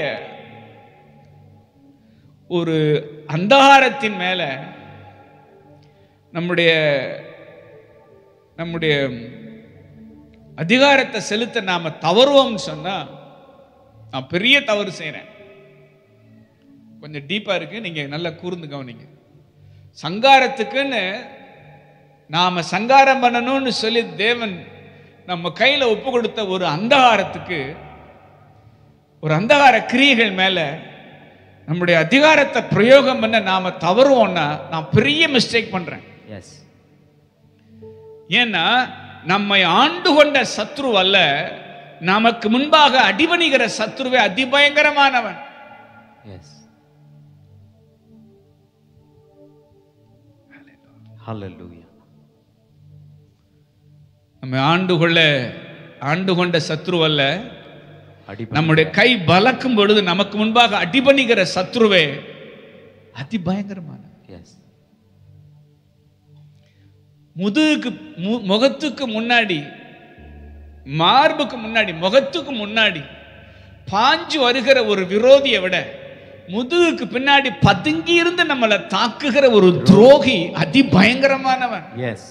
ஒரு அந்தகாரத்தின் மேல நம்முடைய நம்முடைய அதிகாரத்தை செலுத்த நாம தவறுவோம்னு சொன்னா நான் பெரிய தவறு செய்றேன் கொஞ்சம் டீப்பா இருக்கு நீங்க நல்லா கூர்ந்து கவனிங்க சங்காரத்துக்குன்னு நாம சங்காரம் பண்ணணும்னு சொல்லி தேவன் நம்ம கையில ஒப்பு கொடுத்த ஒரு அந்தகாரத்துக்கு ஒரு அந்தகார கிரியைகள் மேல நம்முடைய அதிகாரத்தை பிரயோகம் பண்ண நாம தவறுவோம்னா நான் பெரிய மிஸ்டேக் பண்றேன் எஸ் ஏன்னா நம்மை ஆண்டு கொண்ட சத்ரு அல்ல நமக்கு முன்பாக அடிபணிகிற சத்ருவே அதிபயங்கரமானவன் எஸ் ஹalleluya நம்ம ஆண்டு கொள்ள ஆண்டு கொண்ட சத்ரு அல்ல அடி நம்முடைய கை பலக்கும் பொழுது நமக்கு முன்பாக அடிபணிகிற சத்ருவே அதிபயங்கரமான எஸ் முதுகுக்கு மு- முகத்துக்கு முன்னாடி மார்புக்கு முன்னாடி முகத்துக்கு முன்னாடி பாஞ்சு வருகிற ஒரு விரோதியை விட முதுகுக்கு பின்னாடி பதுங்கி இருந்து நம்மளை தாக்குகிற ஒரு துரோகி அதிபயங்கரமானவன் எஸ்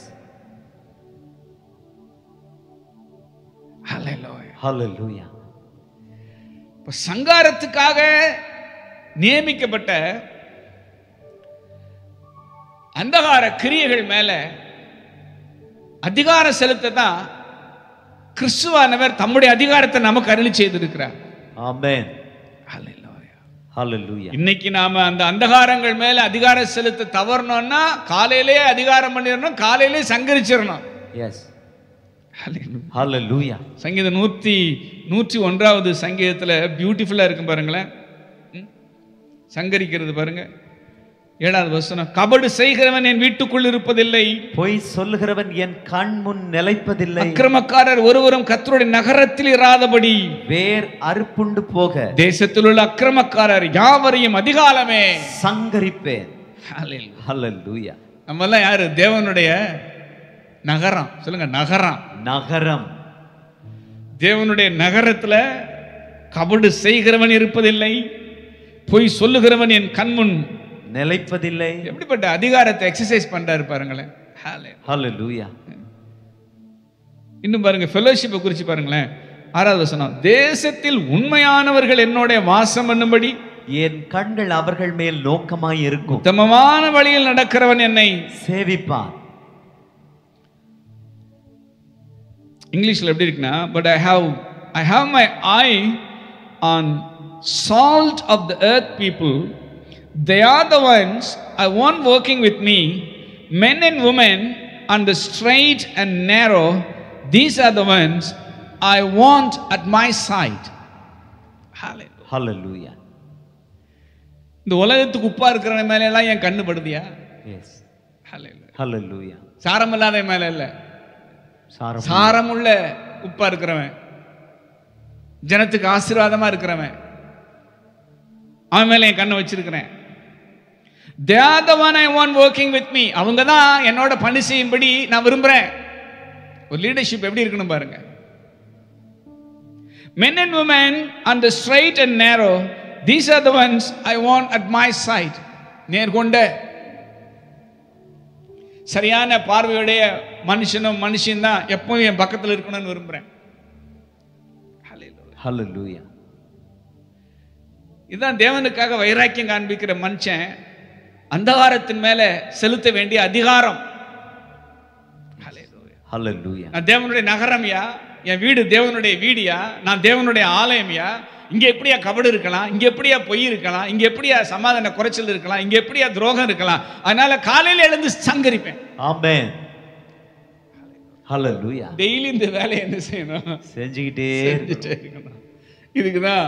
Hallelujah. ஹalleluya இப்ப சங்காரத்துக்காக நியமிக்கப்பட்ட அந்தகார கிரியைகள் மேல அதிகாரம் செலுத்த தான் கிறிஸ்துவானவர் தம்முடைய அதிகாரத்தை நமக்கு அருளி செய்திருக்கிறார் ஆமென் Hallelujah. ஹalleluya இன்னைக்கு நாம அந்த அந்தகாரங்கள் மேல அதிகாரம் செலுத்த தவறணும்னா காலையிலே அதிகாரம் பண்ணிடணும் காலையிலே சங்கரிச்சிடணும் எஸ் Hallelujah. ஹalleluya சங்கீதம் நூற்றி நூற்றி ஒன்றாவது சங்கீதத்தில் பியூட்டிஃபுல்லாக இருக்கும் பாருங்களேன் ம்? சங்கரிக்கிறது பாருங்க ஏழாவது வசனம் கபடு செய்கிறவன் என் வீட்டுக்குள் இருப்பதில்லை பொய் சொல்லுகிறவன் என் கண் முன் நிலைப்பதில்லை அக்கிரமக்காரர் ஒருவரும் கர்த்தருடைய நகரத்தில் இராதபடி வேர் அறுப்புண்டு போக தேசத்தில் உள்ள அக்கிரமக்காரர் யாவரையும் அதிகாலமே சங்கரிப்பேன் Hallelujah. ஹalleluya நம்மெல்லாம் யாரு தேவனுடைய நகரம் சொல்லுங்க நகரம் நகரம் தேவனுடைய நகரத்துல கபடு செய்கிறவன் இருப்பதில்லை பொய் சொல்லுகிறவன் என் கண்முன் நிலைப்பதில்லை எப்படிப்பட்ட அதிகாரத்தை எக்ஸசைஸ் பண்றாரு பாருங்களேன் Hallelujah. ஹalleluya இன்னும் பாருங்க ஃபெலோஷிப்பை குறித்து பாருங்களேன் ஆறாவது வசனம் தேசத்தில் உண்மையானவர்கள் என்னோட வாசம் பண்ணும்படி என் கண்கள் அவர்கள் மேல் நோக்கமாய் இருக்கும் உத்தமமான வழியில் நடக்கிறவன் என்னை சேவிப்பான் இங்கிலீஷ்ல எப்படி இருக்குன்னா but I have I have my eye on salt of the earth people they are the ones I want working with me men and women on the straight and narrow these are the ones I want at my side ஹalleluya இந்த உலகத்துக்கு உப்பா இருக்கிற மேல எல்லாம் என் கண்ணு படுதியா S ஹalleluya சாரம் இல்லாத மேல இல்ல சாரம் சாரமுள்ள உப்பா இருக்கிறவன் ஜனத்துக்கு ஆசீர்வாதமா இருக்கிறவன் அவன் மேல என் கண்ணை வச்சிருக்கிறேன் They are the one I want working with me. அவங்க தான் என்னோட பணி செய்யும்படி நான் விரும்புறேன் ஒரு லீடர்ஷிப் எப்படி இருக்கணும் பாருங்க men and women on the straight and narrow these are the ones i want at my side நேர்கொண்ட சரியான பார்வையுடைய மனுஷனும் மனுஷன் தான் எப்பவும் என் பக்கத்தில் இருக்கணும்னு விரும்புறேன் Hallelujah. ஹalleluya இதுதான் தேவனுக்காக வைராக்கியம் காண்பிக்கிற மனுஷன் அந்தகாரத்தின் மேல செலுத்த வேண்டிய அதிகாரம் Hallelujah. ஹalleluya நான் தேவனுடைய நகரம்யா என் வீடு தேவனுடைய வீடியா நான் தேவனுடைய ஆலயம்யா இங்க எப்படியா கபடு இருக்கலாம் இங்க எப்படியா பொய் இருக்கலாம் இங்க எப்படியா சமாதான குறைச்சல் இருக்கலாம் இங்க எப்படியா துரோகம் இருக்கலாம் அதனால காலையில எழுந்து சங்கரிப்பேன் ஆமென் ஹalleluya டெய்லி இந்த வேலையை என்ன செய்யணும் செஞ்சுக்கிட்டே செஞ்சுட்டே இருக்கணும் இதுக்குதான்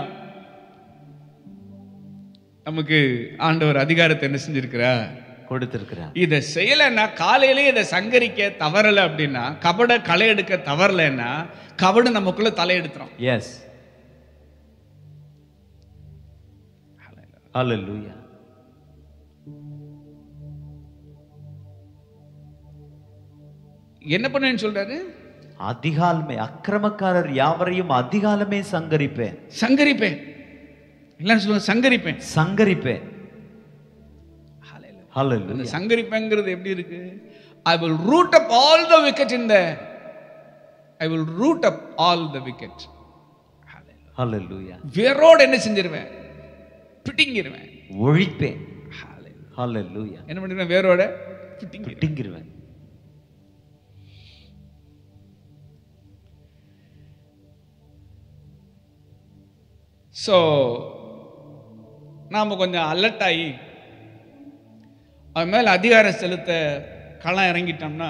நமக்கு ஆண்டவர் அதிகாரத்தை என்ன செஞ்சிருக்கிறார் கொடுத்திருக்கிறார் இதை செய்யலைன்னா காலையிலே இதை சங்கரிக்க தவறலை அப்படின்னா கபட களை எடுக்க தவறலைன்னா கபடு நமக்குள்ள தலையெடுத்துரும் எஸ் ஹalleluya என்ன பண்ணுன்னு சொல்றாரு அதிகாலமே அக்கிரமக்காரர் யாவரையும் அதிகாலமே சங்கரிப்பேன் சங்கரிப்பேன் எல்லாரும் சொல்லுங்க சங்கரிப்பேன் சங்கரிப்பேன் அந்த ஹalleluya சங்கரிப்பேங்கிறது எப்படி இருக்கு I will root up all the wicked in the I will root up all the wicked ஹalleluya வேரோடு என்ன செஞ்சிருவேன் பிட்டிங்கிருவேன் ஒழிப்பேன் ஹalleluya என்ன பண்ணிடுவேன் வேரோட பிட்டிங்கிருவேன் பிட்டிங்கிருவேன் ஸோ நாம் கொஞ்சம் அலர்ட் ஆகி அவன் மேலே அதிகாரம் செலுத்த களம் இறங்கிட்டோம்னா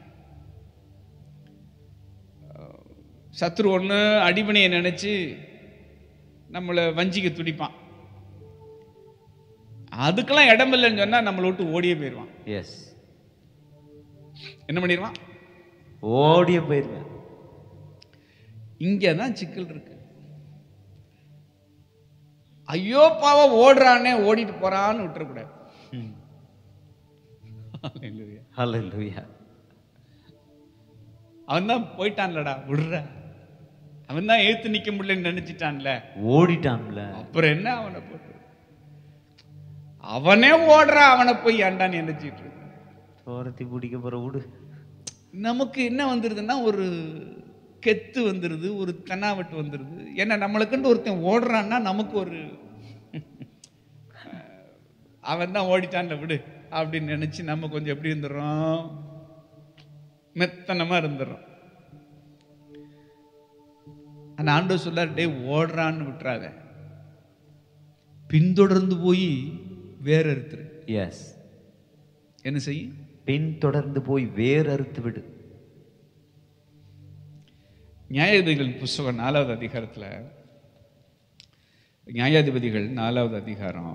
அஹ், சத்ரு ஒன்று அடிபணியை நினச்சி நம்மளை வஞ்சிக்க துடிப்பான் அதுக்கெல்லாம் இடம் இல்லைன்னு சொன்னால் நம்மளை விட்டு ஓடியே போயிடுவான் எஸ் என்ன பண்ணிடுவான் ஓடிய போயிருவேன் இங்கே தான் சிக்கல் இருக்கு ஐயோ பாவம் ஓடுறானே ஓடிட்டு போறான்னு விட்டுறக்கூடாது Hallelujah. ஹalleluya அவன் தான் போயிட்டான்லடா விடுற அவன் தான் எழுத்து நிக்க முடியலன்னு நினைச்சிட்டான்ல ஓடிட்டான்ல அப்புறம் என்ன அவனை போட்டு அவனே ஓடுறான் அவனை போய் ஏன்டான்னு நினைச்சிட்டு இருக்கு தோரத்தி பிடிக்க போற விடு நமக்கு என்ன வந்துருதுன்னா ஒரு கெத்து வந்துருது ஒரு தென்னாவட்டு வந்துருது ஏன்னா நம்மளுக்குன்னு ஒருத்தன் ஓடுறான்னா நமக்கு ஒரு அவன் தான் ஓடிட்டான்ல விடு அப்படின்னு நினைச்சு நம்ம கொஞ்சம் எப்படி இருந்துடுறோம் மெத்தனமா இருந்துடுறோம் அந்த ஆண்டவர் சொல்லார் டே ஓடுறான்னு விட்டுறாத பின்தொடர்ந்து போய் வேற அறுத்துரு எஸ் என்ன செய்யும் பின் தொடர்ந்து போய் வேர் அறுத்து விடு நியாயாதிபதிகள் புஸ்தகம் நாலாவது அதிகாரத்துல நியாயாதிபதிகள் நாலாவது அதிகாரம்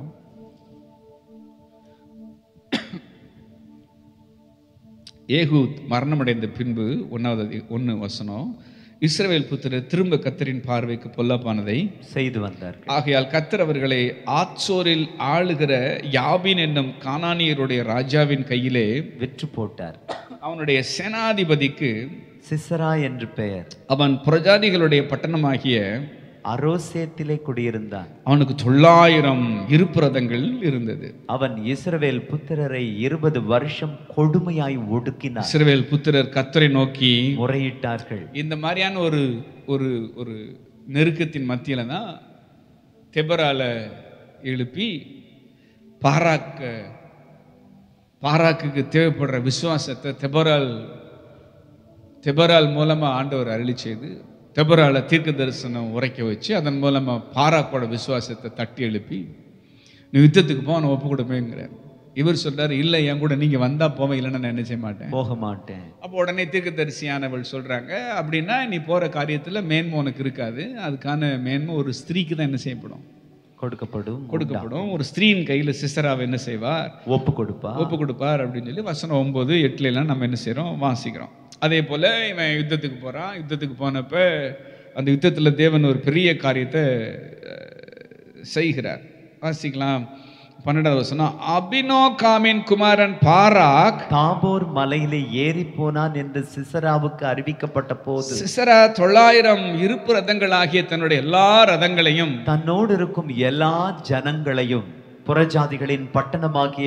ஏகூத் மரணமடைந்த பின்பு ஒன்றாவது அதி ஒன்று வசனம் இஸ்ரவேல் புத்திரர் திரும்ப கத்தரின் பார்வைக்கு பொல்லாப்பானதை செய்து வந்தார் ஆகையால் கத்தர் அவர்களை ஆத்சோரில் ஆளுகிற யாபின் என்னும் கானானியருடைய ராஜாவின் கையிலே விற்று போட்டார் அவனுடைய சேனாதிபதிக்கு சிசரா என்று பெயர் அவன் புரஜாதிகளுடைய பட்டணமாகிய அரோசேத்திலே குடியிருந்தான் அவனுக்கு தொள்ளாயிரம் இருப்புரதங்கள் இருந்தது அவன் இஸ்ரவேல் புத்திரரை இருபது வருஷம் கொடுமையாய் ஒடுக்கினார் இஸ்ரவேல் புத்திரர் கத்தரை நோக்கி முறையிட்டார்கள் இந்த மாதிரியான ஒரு ஒரு ஒரு நெருக்கத்தின் மத்தியில தான் தெபரால எழுப்பி பாராக்க பாராக்குக்கு தேவைப்படுற விசுவாசத்தை தெபரால் தெபரால் மூலமா ஆண்டவர் அருளி செய்து தெபரால தீர்க்க தரிசனம் உரைக்க வச்சு அதன் மூலமா பாராக்கோட விசுவாசத்தை தட்டி எழுப்பி நீ யுத்தத்துக்கு போ அவனை ஒப்பு கொடுப்பேங்கிறார் இவர் சொல்றாரு இல்லை என் கூட நீங்க வந்தா போவேன் இல்லைன்னா நான் என்ன செய்ய மாட்டேன் போக மாட்டேன் அப்போ உடனே தீர்க்கதரிசியானவள் சொல்றாங்க அப்படின்னா நீ போற காரியத்துல மேன்மை உனக்கு இருக்காது அதுக்கான மேன்மை ஒரு ஸ்திரீக்கு தான் என்ன செய்யப்படும் கொடுக்கப்படும் கொடுக்கப்படும் ஒரு ஸ்திரீயின் கையில சிஸ்டராவை என்ன செய்வார் ஒப்பு கொடுப்பா ஒப்பு கொடுப்பார் அப்படின்னு சொல்லி வசனம் ஒன்பது எட்டுல எல்லாம் நம்ம என்ன செய்றோம் வாசிக்கிறோம் அதே போல இவன் யுத்தத்துக்கு போறான் யுத்தத்துக்கு போனப்ப அந்த யுத்தத்துல தேவன் ஒரு பெரிய காரியத்தை அஹ், செய்கிறார் வாசிக்கலாம் பன்னெண்டாவது வசனம் அபினோ காமின் குமாரன் பாராக் தாபோர் மலையிலே ஏறி போனான் என்று சிசராவுக்கு அறிவிக்கப்பட்ட போது சிசரா தொள்ளாயிரம் இருப்பு ரதங்களாகிய தன்னுடைய எல்லா ரதங்களையும் தன்னோடு இருக்கும் எல்லா ஜனங்களையும் புறஜாதிகளின் பட்டணமாகிய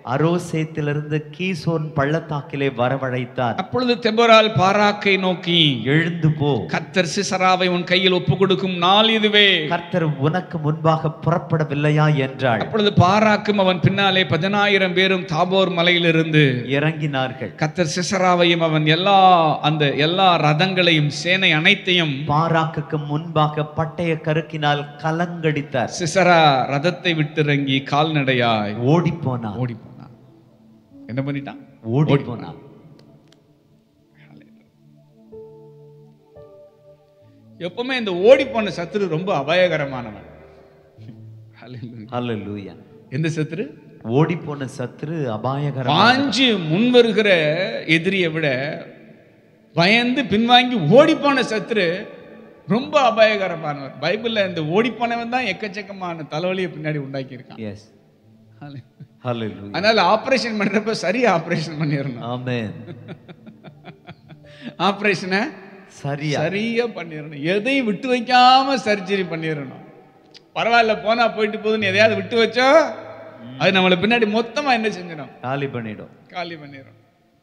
அரோசேத்திலிருந்து கீசோன் பள்ளத்தாக்கிலே வரவழைத்தார் அப்பொழுது தெபோரால் பாராக்கை நோக்கி எழுந்து போ கத்தர் சிசராவை உன் கையில் ஒப்பு கொடுக்கும் நாள் இதுவே கர்த்தர் உனக்கு முன்பாக புறப்படவில்லையா என்றாள் அப்பொழுது பாராக்கும் அவன் பின்னாலே பதினாயிரம் பேரும் தாபோர் மலையிலிருந்து இறங்கினார்கள் கத்தர் சிசராவையும் அவன் எல்லா அந்த எல்லா ரதங்களையும் சேனை அனைத்தையும் பாராக்குக்கு முன்பாக பட்டய கருக்கினால் கலங்கடித்தார் சிசரா ரதத்தை விட்டிறங்கி கால்நடையாய் ஓடி போனார் ஓடி போனான் என்ன பண்ணிட்டான் ஓடி போனார் எப்பவுமே இந்த ஓடி போன சத்துரு ரொம்ப அபாயகரமானவன் Hallelujah. ஹalleluya எந்த சத்துரு ஓடி போன சத்துரு அபாயகரம் பாஞ்சு முன் வருகிற எதிரியை விட பயந்து பின்வாங்கி ஓடி போன சத்துரு ரொம்ப அபாயகரமானவர் பைபிள்ல இந்த ஓடி போனவன் தான் எக்கச்சக்கமான தலைவலியை பின்னாடி உண்டாக்கி இருக்கான் எஸ் ஹalleluya அதனால ஆபரேஷன் பண்றப்ப சரியா ஆபரேஷன் பண்ணிடணும் ஆமென் ஆபரேஷனை சரியா சரியா பண்ணிடணும் எதையும் விட்டு வைக்காம சர்ஜரி பண்ணிடணும் பரவாயில்ல போனா போயிட்டு போகுதுன்னு எதையாவது விட்டு வச்சோ அது நம்மளை பின்னாடி மொத்தமா என்ன செஞ்சிடும் காலி பண்ணிடும் காலி பண்ணிடும்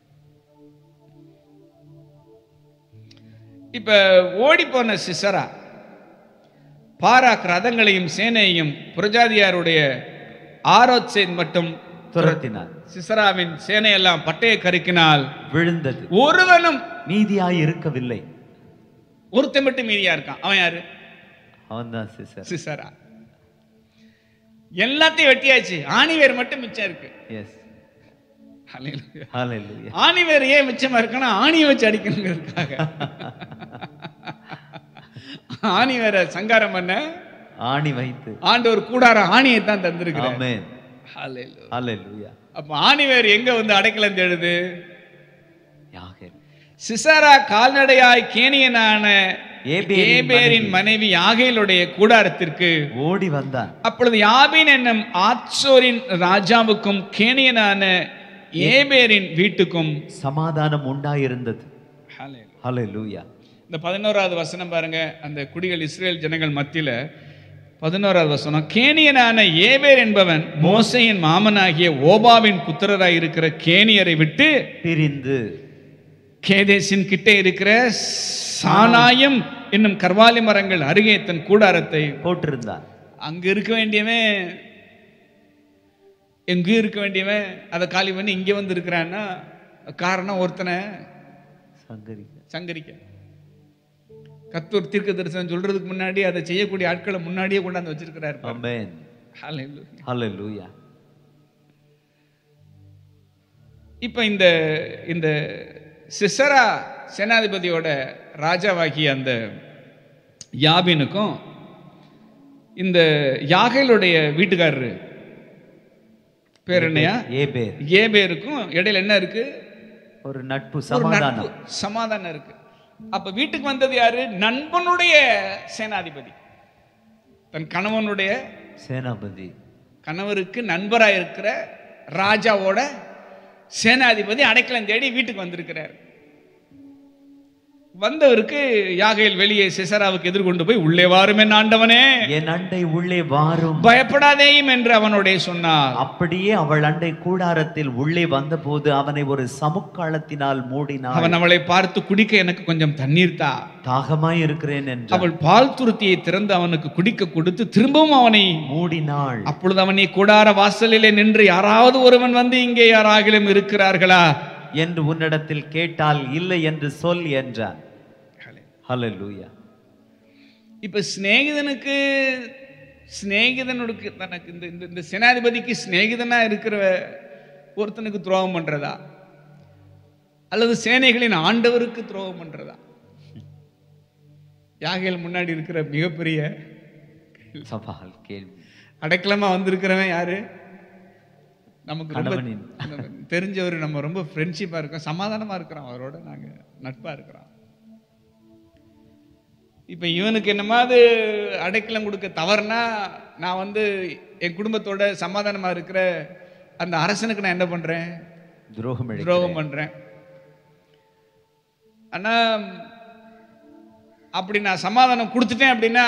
இப்ப ஓடி போன சிசரா பாராக் ரதங்களையும் சேனையையும் புரஜாதியாருடைய ஆரோத்சேன் மட்டும் துரத்தினார் சிசராவின் சேனையெல்லாம் பட்டய கருக்கினால் விழுந்தது ஒருவனும் நீதியாய் இருக்கவில்லை ஒருத்தன் மட்டும் மீதியா இருக்கான் அவன் யாரு அவன்தான் சிசர் சிசரா எல்லாத்தையும் வெட்டியாச்சு ஆணிவேர் மட்டும் மிச்சம் இருக்கு எஸ் Hallelujah. ஹalleluya ஆணிவேர் ஏன் மிச்சமா இருக்குன்னா ஆணியை வச்சு அடிக்கணுங்கிறதுக்காக ஆணிவேரை சங்காரம் பண்ண ஆணி வைத்து ஆண்டவர் கூடார ஆணியை தான் தந்திருக்கிறார் ஆமென் Hallelujah. ஹalleluya அப்ப ஆணிவேர் எங்க வந்து அடைக்கலம் தேடுது யாகேல் சிசாரா கால்நடையாய் கேனியனான ஏபேரின் ஏபேரின் மனைவி யாகேலுடைய கூடாரத்திற்கு ஓடி வந்தான் அப்பொழுது யாபின் என்னும் ஆத்சோரின் ராஜாவுக்கும் கேனியனான ஏபேரின் வீட்டுக்கும் சமாதானம் உண்டாயிருந்தது ஹalleluya இந்த பதினோராவது வசனம் பாருங்க அந்த குடிகள் இஸ்ரேல் ஜனங்கள் மத்தியில பதினோராவது வசனம் கேனியனான ஏபேர் என்பவன் மோசையின் மாமனாகிய ஓபாவின் புத்திரராய் இருக்கிற கேனியரை விட்டு பிரிந்து கேதேசின் கிட்டே இருக்கிற சானாயம் என்னும் கர்வாலி மரங்கள் அருகே தன் கூடாரத்தை போட்டிருந்தான் அங்க இருக்க வேண்டியவன் எங்கேயும் இருக்க வேண்டியவன் அதை காலி பண்ணி இங்கே வந்து இருக்கிறான்னா காரணம் ஒருத்தனை சங்கரிக்க சங்கரிக்க கத்தூர் தீர்க்க தரிசனம் சொல்றதுக்கு முன்னாடி அதை செய்யக்கூடிய ஆட்களை முன்னாடியே கொண்டாந்து வச்சிருக்கிறாரு பாருங்க. ஆமென் Hallelujah. ஹalleluya இப்ப இந்த இந்த சிசரா சேனாதிபதியோட ராஜாவாகிய அந்த யாபினுக்கும் இந்த யாகேலுடைய வீட்டுக்காரரு பேர் என்னையா ஏபேர் ஏபேருக்கும் இடையில என்ன இருக்கு ஒரு நட்பு ஒரு சமாதானம் நட்பு, சமாதானம் இருக்கு அப்ப வீட்டுக்கு வந்தது யாரு நண்பனுடைய சேனாதிபதி தன் கணவனுடைய சேனாபதி கணவருக்கு நண்பராக இருக்கிற ராஜாவோட சேனாதிபதி அடைக்கலம் தேடி வீட்டுக்கு வந்திருக்கிறார் வந்தவருக்கு யாகையில் வெளியே சிசராவுக்கு எதிர்கொண்டு போய் உள்ளே வாரும் என் ஆண்டவனே என் அண்டை உள்ளே வாரும் பயப்படாதேயும் என்று அவனுடைய சொன்னார் அப்படியே அவள் அண்டை கூடாரத்தில் உள்ளே வந்தபோது அவனை ஒரு சமுக்காளத்தினால் மூடினாள் அவன் அவளை பார்த்து குடிக்க எனக்கு கொஞ்சம் தண்ணீர் தா தாகமாய் இருக்கிறேன் என்றாள் அவள் பால் துருத்தியை திறந்து அவனுக்கு குடிக்க கொடுத்து திரும்பவும் அவனை மூடினாள் அப்பொழுது அவனை கூடார வாசலிலே நின்று யாராவது ஒருவன் வந்து இங்கே யாராகிலும் இருக்கிறார்களா என்று உன்னிடத்தில் கேட்டால் இல்லை என்று சொல் என்றான் ஹalleluya இப்ப சிநேகிதனுக்கு சிநேகிதனுக்கு தனக்கு இந்த இந்த இந்த சேனாதிபதிக்கு சிநேகிதனா இருக்கிற ஒருத்தனுக்கு துரோகம் பண்றதா அல்லது சேனைகளின் ஆண்டவருக்கு துரோகம் பண்றதா யாகையில் முன்னாடி இருக்கிற மிகப்பெரிய சவால் கேள்வி அடைக்கலமா வந்திருக்கிறவன் யாரு நமக்கு ரொம்ப கணவனின். தெரிஞ்சவர் நம்ம ரொம்ப ஃப்ரெண்ட்ஷிப்பா இருக்கோம் சமாதானமா இருக்கிறோம் அவரோட நாங்க நட்பா இருக்கிறோம் இப்ப இவனுக்கு என்னமாவது அடைக்கலம் கொடுக்க தவறுனா நான் வந்து என் குடும்பத்தோட சமாதானமா இருக்கிற அந்த அரசனுக்கு நான் என்ன பண்றேன் துரோகம் இழைக்கிறேன். துரோகம் பண்றேன் ஆனா அப்படி நான் சமாதானம் கொடுத்துட்டேன் அப்படின்னா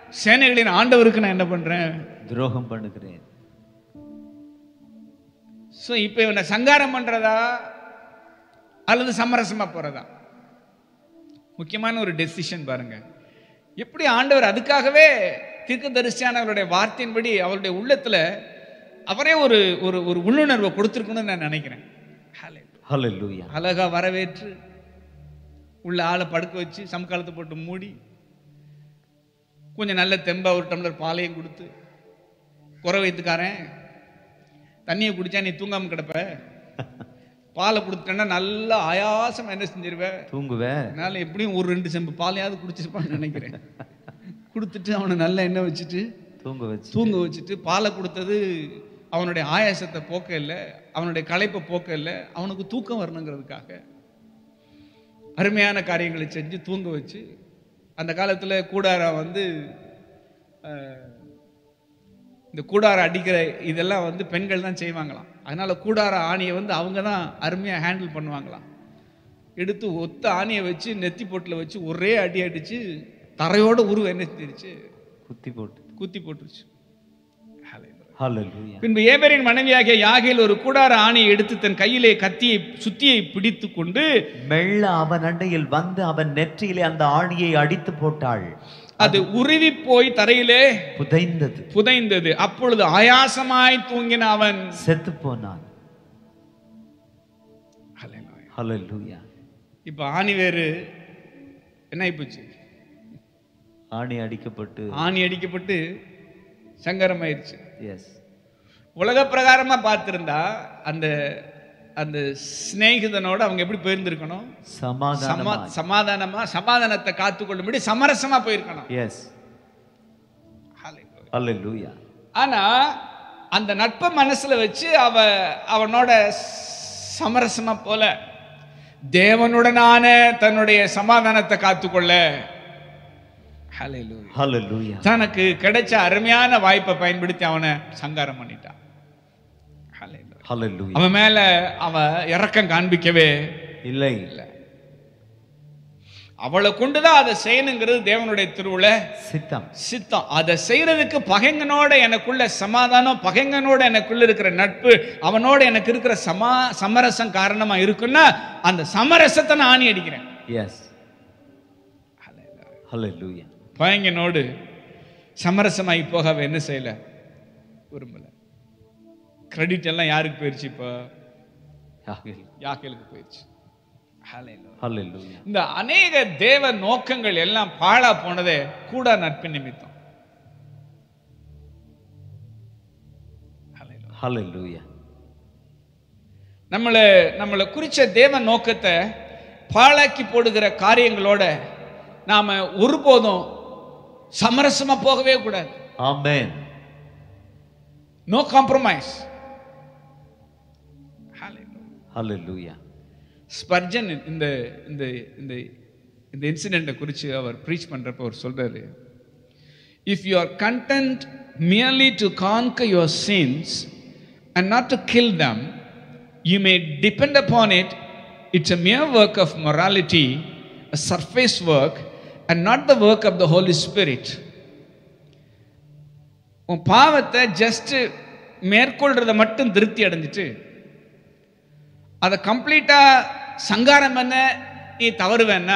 சேனைகளின் ஆண்டவருக்கு நான் என்ன பண்றேன் துரோகம் பண்ணுகிறேன் ஸோ இப்போ இவனை சங்காரம் பண்றதா அல்லது சமரசமா போறதா முக்கியமான ஒரு டெசிஷன் பாருங்க எப்படி ஆண்டவர் அதுக்காகவே தீர்க்கதரிசியான அவருடைய வார்த்தையின்படி அவருடைய உள்ளத்துல அவரே ஒரு ஒரு ஒரு உள்ளுணர்வை கொடுத்துருக்கணும்னு நான் நினைக்கிறேன் Hallelujah. ஹalleluya அழகா வரவேற்று உள்ள ஆளை படுக்க வச்சு சமகாலத்தை போட்டு மூடி கொஞ்சம் நல்ல தெம்பா ஒரு டம்ளர் பாலையும் கொடுத்து குறை வைத்துக்காரன் தண்ணியை குடிச்சா நீ தூங்காம கிடப்ப பாலை கொடுத்துட்டேன்னா நல்லா ஆயாசம் என்ன செஞ்சிருவ தூங்குவ அதனால எப்படியும் ஒரு ரெண்டு செம்பு பாலையாவது குடிச்சிருப்பான்னு நினைக்கிறேன் கொடுத்துட்டு அவனை நல்லா எண்ணெய் வச்சுட்டு தூங்க வச்சு தூங்க வச்சுட்டு பாலை கொடுத்தது அவனுடைய ஆயாசத்தை போக்க இல்லை அவனுடைய களைப்பை போக்க இல்லை அவனுக்கு தூக்கம் வரணுங்கிறதுக்காக அருமையான காரியங்களை செஞ்சு தூங்க வச்சு அந்த காலத்தில் கூடாரம் வந்து அஹ், இந்த கூடாரம் அடிக்கிற இதெல்லாம் வந்து பெண்கள் தான் செய்வாங்களாம் அதனால கூடார ஆணியை வந்து அவங்க தான் அருமையாக ஹேண்டில் பண்ணுவாங்களாம் எடுத்து ஒத்த ஆணியை வச்சு நெத்தி பொட்டில் வச்சு ஒரே அடி அடிச்சு தரையோட உருவம் என்ன செஞ்சிருச்சு குத்தி போட்டு குத்தி போட்டுருச்சு Hallelujah. ஹalleluya பின்பு ஏபரின் மனைவியாகிய யாகேல் ஒரு கூடார ஆணியை எடுத்து தன் கையிலே கத்தியை சுத்தியை பிடித்து கொண்டு மெல்ல அவன் அண்டையில் வந்து அவன் நெற்றியிலே அந்த ஆணியை அடித்து போட்டாள் அது உருவி போய் தரையிலே புதைந்தது புதைந்தது அப்பொழுது ஆயாசமாய் தூங்கின அவன் செத்து போனான் ஹalleluya இப்ப ஆணி வேறு என்ன ஆயிப்போச்சு ஆணி அடிக்கப்பட்டு ஆணி அடிக்கப்பட்டு சங்கரமாயிருச்சு எஸ் உலக பிரகாரமா பார்த்திருந்தா அந்த அந்த சிநேகிதனோட அவங்க எப்படி போயிருந்திருக்கணும் சமாதானம் சமா சமாதானமா சமாதானத்தை காத்துக்கொள்ளும்படி சமரசமா போயிருக்கணும் எஸ் ஹalleluya ஆனா அந்த நட்பை மனசுல வச்சு அவ அவனோட சமரசமா போல தேவனுடனான தன்னுடைய சமாதானத்தை காத்துக்கொள்ள Hallelujah. ஹalleluya தனக்கு கிடைச்ச அருமையான வாய்ப்பை பயன்படுத்தி அவனை சங்காரம் பண்ணிட்டான் Hallelujah. ஹalleluya அவன் மேல அவ இரக்கம் காண்பிக்கவே இல்லை இல்லை அவளை கொண்டுதான் அதை செய்யணுங்கிறது தேவனுடைய திருவுள சித்தம் சித்தம் அதை செய்யறதுக்கு பகைங்கனோட எனக்குள்ள சமாதானம் பகைங்கனோட எனக்குள்ள இருக்கிற நட்பு அவனோட எனக்கு இருக்கிற சமா சமரசம் காரணமா இருக்குன்னா அந்த சமரசத்தை நான் ஆணி அடிக்கிறேன் எஸ் ஹalleluya பகைங்கனோடு சமரசமாகி போக அவ என்ன செய்யல விரும்பல கிரெடிட் எல்லாம் யாருக்கு போயிடுச்சு இப்போ யாக்கேலுக்கு போயிடுச்சு Hallelujah. ஹalleluya இந்த அநேக தேவ நோக்கங்கள் எல்லாம் பாழா போனதே கூட நட்பின் நிமித்தம் Hallelujah. ஹalleluya நம்மளை நம்மளை குறிச்ச தேவ நோக்கத்தை பாழாக்கி போடுகிற காரியங்களோட நாம ஒருபோதும் சமரசமா போகவே கூடாது ஆமென் நோ காம்ப்ரமைஸ் ஹalleluya ஸ்பர்ஜன் இந்த இந்த இந்த இந்த இன்சிடெண்ட்டை குறித்து அவர் ப்ரீச் பண்ணுறப்ப அவர் சொல்றாரு if you are content merely to conquer your sins and not to kill them you may depend upon it it's a mere work of morality a surface work and not the work of the holy spirit உன் பாவத்தை just மேற்கொள்றதை மட்டும் திருப்தி அடைஞ்சிட்டு அதை கம்ப்ளீட்டா சங்காரம் பண்ண நீ தவறுவேன்னா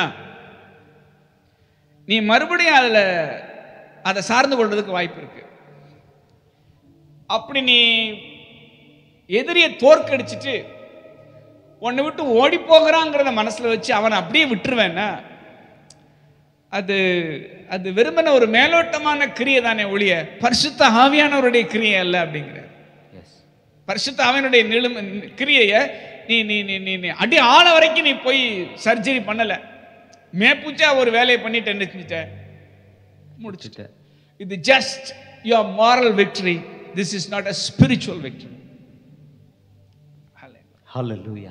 நீ மறுபடியும் அதில் அதை சார்ந்து கொள்றதுக்கு வாய்ப்பு இருக்கு அப்படி நீ எதிரியை தோற்கடிச்சிட்டு உன்னை விட்டு ஓடி போகிறாங்கிறத மனசுல வச்சு அவனை அப்படியே விட்டுருவேன்னா அது அது வெறுமன ஒரு மேலோட்டமான கிரியை தானே ஒழிய பரிசுத்த ஆவியானவருடைய கிரியை அல்ல அப்படிங்கிறார் எஸ் பரிசுத்த ஆவியனுடைய நிலும் கிரியையை நீ நீ நீ நீ நீ அடி ஆள வரைக்கும் நீ போய் சர்ஜரி பண்ணல மேப்பூச்சா ஒரு வேலையை பண்ணிட்டு என்ன செஞ்சுட்ட முடிச்சுட்ட இது just your moral victory this is not a spiritual victory ஹalleluya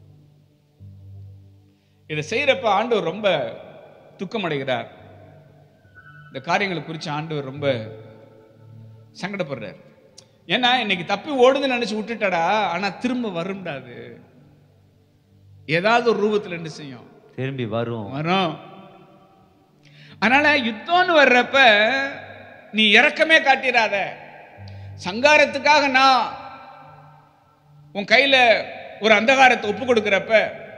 இதை செய்யறப்ப ஆண்டவர் ரொம்ப துக்கமடைகிறார் இந்த காரியங்களை குறித்து ஆண்டவர் ரொம்ப சங்கடப்படுறார் ஏன்னா இன்னைக்கு தப்பி ஓடுதுன்னு நினைச்சு விட்டுட்டடா ஆனா திரும்ப வரும்டாது ஏதாவது ஒரு ரூபத்துல என்ன செய்யும் திரும்பி வரும் வரும் அதனால யுத்தம்னு வர்றப்ப நீ இறக்கமே காட்டிடாத சங்காரத்துக்காக நான் உன் கையில ஒரு அந்தகாரத்தை ஒப்பு கொடுக்கிறப்ப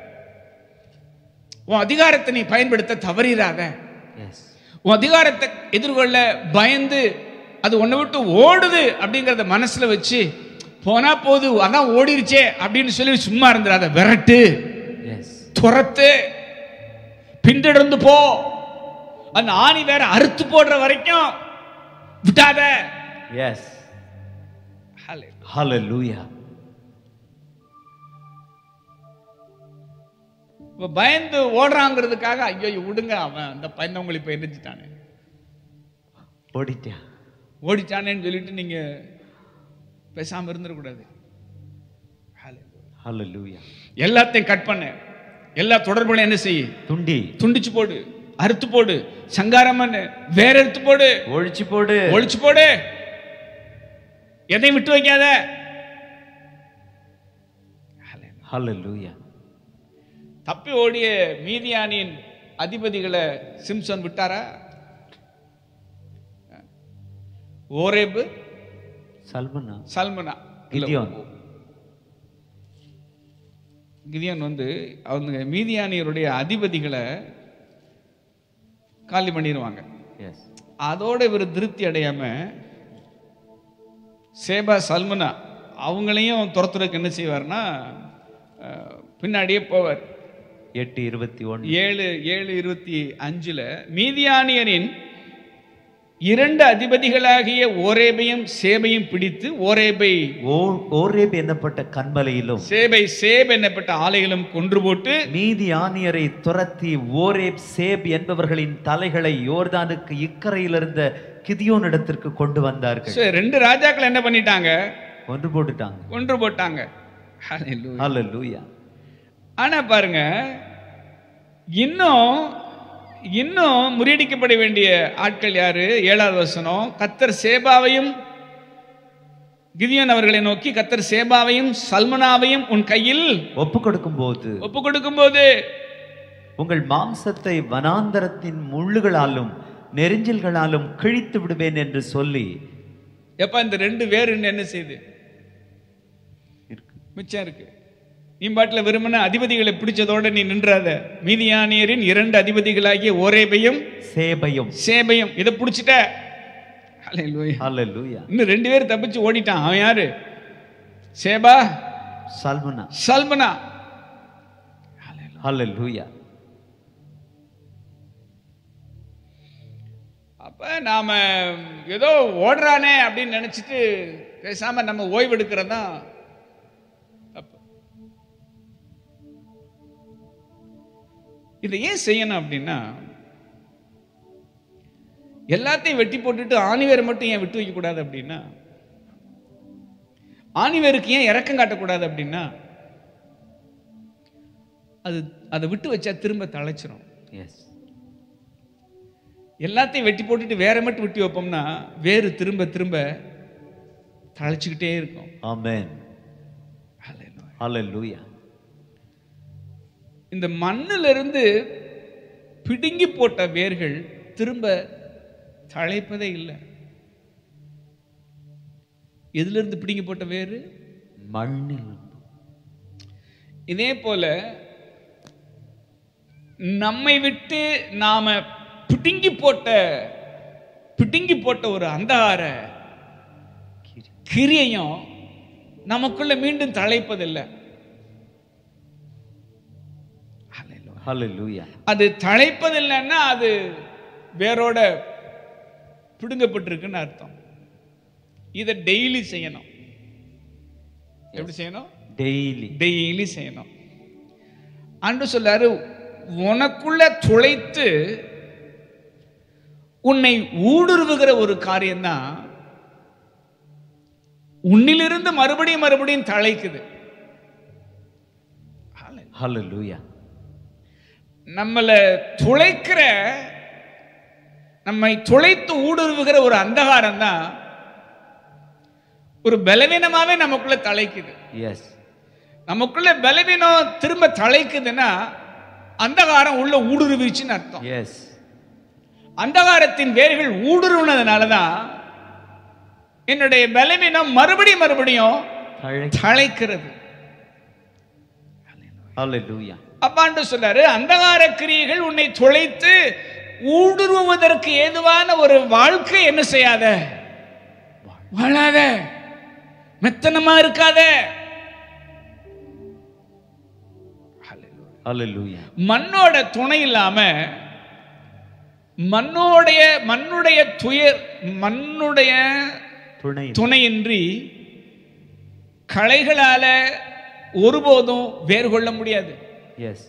உன் அதிகாரத்தை நீ பயன்படுத்த தவறிடாத எஸ் உன் அதிகாரத்தை எதிர்கொள்ள பயந்து அது உன்னை விட்டு ஓடுது அப்படிங்கிறத மனசுல வச்சு போனா போது அதான் ஓடிருச்சே அப்படின்னு சொல்லி சும்மா இருந்துடாத விரட்டு எஸ் துரத்து பின்தொடர்ந்து போ அந்த ஆணி வேற அறுத்து போடுற வரைக்கும் விட்டாத எஸ் ஹalleluya இப்ப பயந்து ஓடுறாங்கிறதுக்காக ஐயோ விடுங்க அவன் அந்த பயந்தவங்களை இப்ப எந்திரிச்சிட்டானே ஓடிட்டியா ஓடிட்டானேன்னு சொல்லிட்டு நீங்க பேசாம இருந்துடக்கூடாது ஹalleluya எல்லாத்தையும் கட் பண்ண எல்லா தொடர்புகளும் என்ன செய்ய துண்டி துண்டிச்சு போடு அறுத்து போடு சங்காரம் பண்ணு வேற எடுத்து போடு ஒழிச்சு போடு ஒழிச்சு போடு எதையும் விட்டு வைக்காத ஹalleluya தப்பி ஓடிய மீதியானின் அதிபதிகளை சிம்சன் விட்டாரா ஓரேபு சல்மனா சல்மனா இல்ல, கிதியோன். கிதியோன் வந்து அவங்க மீதியானியருடைய அதிபதிகளை காலி பண்ணிடுவாங்க எஸ் அதோட இவர் திருப்தி அடையாம சேபா சல்மனா அவங்களையும் துரத்துறதுக்கு என்ன செய்வார்னா அஹ், பின்னாடியே போவார் எட்டு இருபத்தி ஒன்று ஏழு ஏழு இருபத்தி அஞ்சுல மீதியானியரின் இரண்டு அதிபதிகளாகிய ஓரேபையும் சேபையும் பிடித்து ஓரேபை ஓரேப் என்னப்பட்ட கண்மலையிலும் சேபை சேப் என்னப்பட்ட ஆலைகளும் கொன்று போட்டு மீதி ஆணியரை துரத்தி ஓரேப் சேப் என்பவர்களின் தலைகளை யோர்தானுக்கு இக்கரையில் இருந்த கிதியோன் இடத்திற்கு கொண்டு வந்தார்கள் சரி, ரெண்டு ராஜாக்கள் என்ன பண்ணிட்டாங்க ஒன்று போட்டுட்டாங்க கொன்று போட்டாங்க Hallelujah. ஹalleluya ஆனா பாருங்க இன்னும் இன்னும் முறியடிக்கப்பட வேண்டிய ஆட்கள் யாரு ஏழாவது வசனம் கத்தர் சேபாவையும் கிதியோன் அவர்களை நோக்கி கத்தர் சேபாவையும் சல்மனாவையும் உன் கையில் ஒப்பு கொடுக்கும் போது ஒப்பு கொடுக்கும்போது உங்கள் மாம்சத்தை வனாந்தரத்தின் முள்ளுகளாலும் நெரிஞ்சல்களாலும் கிழித்து விடுவேன் என்று சொல்லி எப்ப இந்த ரெண்டு வேறுன்னு என்ன செய்யுது இருக்கு. மிச்சம் இருக்கு நீ பாட்டில் விரும்பின அதிபதிகளை பிடிச்சதோட நீ நின்றாத மீதியானியரின் இரண்டு அதிபதிகளாகிய ஓரேபையும் சேபையும் சேபையும் இதை பிடிச்சிட்ட Hallelujah. ஹalleluya இன்னும் ரெண்டு பேர் தப்பிச்சு ஓடிட்டான் அவன் யாரு சேபா சல்மனா சல்மனா ஹalleluya அப்ப நாம ஏதோ ஓடுறானே அப்படின்னு நினைச்சிட்டு பேசாம நம்ம ஓய்வு எடுக்கிறது தான் தப்பு இதை ஏன் செய்யணும் அப்படின்னா எல்லாத்தையும் வெட்டி போட்டுட்டு ஆணிவேரை மட்டும் ஏன் விட்டு வைக்க கூடாது அப்படின்னா ஆணிவேருக்கு ஏன் இறக்கம் காட்டக்கூடாது அப்படின்னா அது அதை விட்டு வச்சா திரும்ப தழைச்சிரும் எஸ் எல்லாத்தையும் வெட்டி போட்டுட்டு வேற மட்டும் வெட்டி வைப்போம்னா வேறு திரும்ப திரும்ப தழைச்சிக்கிட்டே இருக்கும் ஆமென் ஹalleluya இந்த மண்ணுல இருந்து பிடுங்கி போட்ட வேர்கள் திரும்ப தழைப்பதே இல்லை எதுல இருந்து பிடுங்கி போட்ட வேறு மண்ணில் இதே போல நம்மை விட்டு நாம பிடுங்கி போட்ட பிடுங்கி போட்ட ஒரு அந்தகார கிரியையும் நமக்குள்ள மீண்டும் தழைப்பதில்லை ஹalleluya அது தழைப்பதில்லைன்னா அது வேரோட பிடுங்கப்பட்டிருக்குன்னு அர்த்தம் இதை டெய்லி செய்யணும் எப்படி செய்யணும் டெய்லி டெய்லி செய்யணும் அன்று சொல்லாரு உனக்குள்ள துளைத்து உன்னை ஊடுருவுகிற ஒரு காரியம்தான் உன்னிலிருந்து மறுபடியும் மறுபடியும் தழைக்குது ஹalleluya நம்மளை துளைக்கிற நம்மை துளைத்து ஊடுருவுகிற ஒரு அந்தகாரம் தான் ஒரு பலவீனமாவே நமக்குள்ள தழைக்குது எஸ் நமக்குள்ள பலவீனம் திரும்ப தழைக்குதுன்னா அந்தகாரம் உள்ள ஊடுருவிச்சுன்னு அர்த்தம் எஸ் அந்தகாரத்தின் வேர்கள் ஊடுருவினதுனால தான் என்னுடைய பலவீனம் மறுபடியும் மறுபடியும் தழை தழைக்கிறது ஹalleluya அப்பாண்டு சொல்றாரு அந்தகார கிரியைகள் உன்னை துளைத்து ஊடுருவுவதற்கு ஏதுவான ஒரு வாழ்க்கை என்ன செய்யாத வாழாத மெத்தனமா இருக்காத ஹalleluya மண்ணோட துணை இல்லாம மண்ணோடைய மண்ணுடைய துயர் மண்ணுடைய துணை துணையின்றி களைகளால ஒருபோதும் வேர் கொள்ள முடியாது எஸ்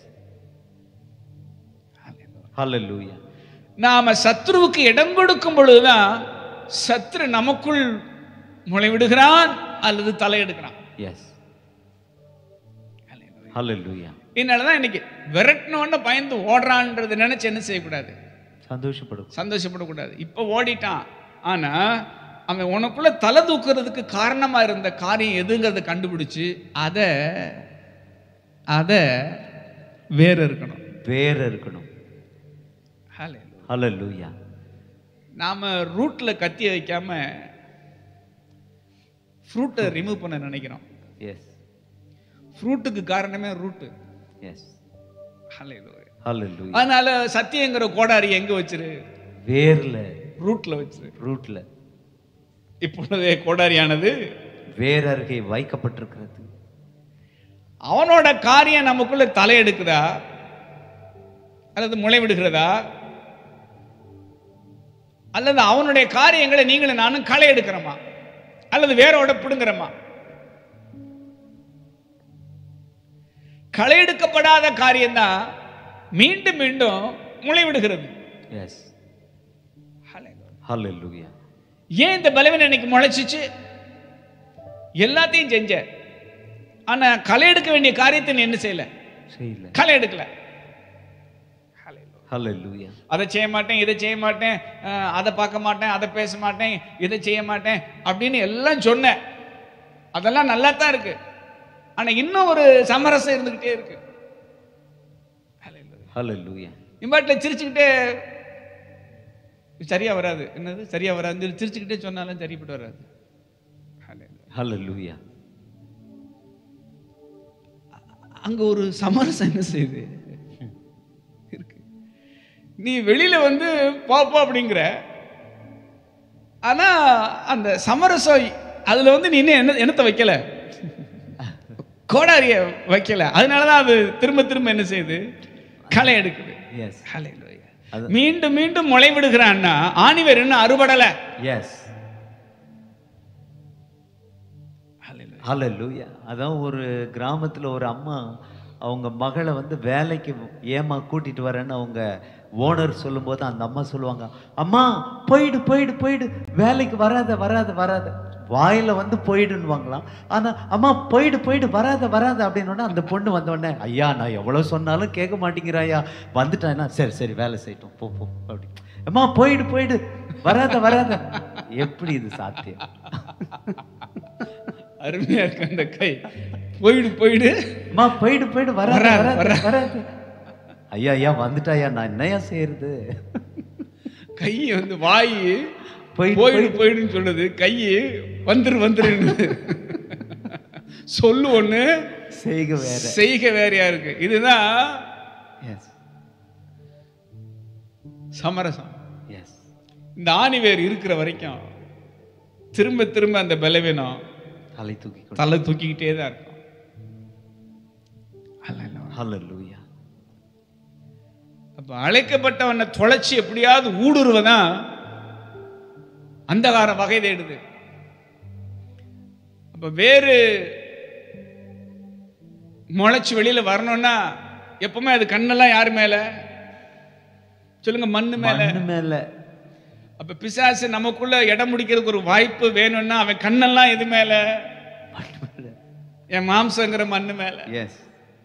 ஹalleluya நாம சத்ருவுக்கு இடம் கொடுக்கும் பொழுதுதான் சத்ரு நமக்குள் முளைவிடுகிறான் அல்லது தலையெடுக்கிறான் எஸ் ஹalleluya இதனாலதான் இன்னைக்கு விரட்டினோன்னு பயந்து ஓடுறான்றது நினைச்சு என்ன செய்யக்கூடாது சந்தோஷப்படும் சந்தோஷப்படக்கூடாது இப்போ ஓடிட்டான் ஆனா அவன் உனக்குள்ள தலை தூக்குறதுக்கு காரணமா இருந்த காரியம் எதுங்கிறத கண்டுபிடிச்சு அதை அதை வேற இருக்கணும் வேற இருக்கணும் Hallelujah. ஹalleluya நாம ரூட்ல கத்தி வைக்காம ஃப்ரூட்டை ரிமூவ் பண்ண நினைக்கிறோம் எஸ் ஃப்ரூட்டுக்கு காரணமே ரூட்டு எஸ் Hallelujah. ஹalleluya அதனால சத்தியங்கிற கோடாரி எங்க வச்சிரு வேர்ல ரூட்ல வச்சிரு ரூட்ல இப்பொழுதே கோடாரியானது வேர் அருகே வைக்கப்பட்டிருக்கிறது அவனோட காரியம் நமக்குள்ள தலையெடுக்குதா அல்லது முளைவிடுகிறதா அல்லது அவனுடைய காரியங்களை நீங்களும் நானும் களை எடுக்கிறோமா அல்லது வேரோட பிடுங்குறோமா களை எடுக்கப்படாத காரியம்தான் மீண்டும் மீண்டும் முளைவிடுகிறது எஸ் ஹalleluya ஏன் இந்த பலவீனம் இன்னைக்கு முளைச்சிச்சு எல்லாத்தையும் செஞ்ச ஆனா களை எடுக்க வேண்டிய காரியத்தை நீ என்ன செய்யல செய்யல களை எடுக்கல ஹalleluya அதை செய்ய மாட்டேன் இதை செய்ய மாட்டேன் அஹ், அதை பார்க்க மாட்டேன் அதை பேச மாட்டேன் இதை செய்ய மாட்டேன் அப்படின்னு எல்லாம் சொன்னேன் அதெல்லாம் நல்லா தான் இருக்கு ஆனா இன்னும் ஒரு சமரசம் இருந்துகிட்டே இருக்கு ஹalleluya இம்பாட்டில் சிரிச்சுக்கிட்டே சரியா வராது என்னது சரியா வராது சொல்லி சிரிச்சுக்கிட்டே சொன்னாலும் சரிப்பட்டு வராது ஹalleluya அங்க ஒரு சமரசம் என்ன செய்யுது இருக்கு நீ வெளியில வந்து போ போ அப்படிங்கிற ஆனா அந்த சமரசம் அதுல வந்து நீ இன்னும் என்ன என்னத்தை வைக்கல கோடாரிய வைக்கல அதனாலதான் அது திரும்ப திரும்ப என்ன செய்யுது களை எடுக்குது எஸ் Hallelujah. அது- மீண்டும் மீண்டும் முளைவிடுகிறான்னா ஆணிவர் இன்னும் அறுபடல எஸ் ஹalleluya அதான் ஒரு கிராமத்துல ஒரு அம்மா அவங்க மகளை வந்து வேலைக்கு ஏமா கூட்டிட்டு வரேன்னு அவங்க ஓனர் சொல்லும்போது அந்த அம்மா சொல்லுவாங்க அம்மா போயிடு போயிடு போயிடு வேலைக்கு வராத வராத வராத வாயில வந்து போயிடுன்னுவாங்களாம் ஆனா அம்மா போயிடு போயிடு வராத வராத அப்படின்னோடனே அந்த பொண்ணு வந்த உடனே ஐயா நான் எவ்வளவு சொன்னாலும் கேட்க மாட்டேங்கிறாயா வந்துட்டானா சரி சரி வேலை செய்யட்டும் போ போ அப்படி அம்மா போயிடு போயிடு வராத வராத எப்படி இது சாத்தியம் அருமையா இருக்கு அந்த கை போயிடு போயிடு அம்மா போயிடு போயிடு வராது வராது, வராது வராது. வராது ஐயா ஐயா வந்துட்டாயா நான் என்னையா செய்யறது கை வந்து வாய் போயிடு, போயிடு போயிடுன்னு சொல்லுது கை வந்துரு வந்துருன்னு சொல்லு ஒண்ணு செய்க வேற செய்க வேறையா இருக்கு இதுதான் எஸ் சமரசம் எஸ் இந்த ஆணிவேர் இருக்கிற வரைக்கும் திரும்ப திரும்ப அந்த பலவீனம் தலை தூக்கி கொடு தலை தூக்கிக்கிட்டே தான் இருக்கும் ஹalleluya அப்ப அழைக்கப்பட்டவனை தொலைச்சி எப்படியாவது ஊடுருவதான் அந்தகாரம் வகை தேடுது அப்ப வேறு முளைச்சு வெளியில வரணும்னா எப்பவுமே அது கண்ணெல்லாம் யார் மேல சொல்லுங்க மண்ணு மேல மண்ணு மேல அப்ப பிசாசு நமக்குள்ள இடம் முடிக்கிறதுக்கு ஒரு வாய்ப்பு வேணும்னா அவன் கண்ணெல்லாம் எது மேல மண்ணு மேல என் மாம்சங்கிற மண்ணு மேல எஸ்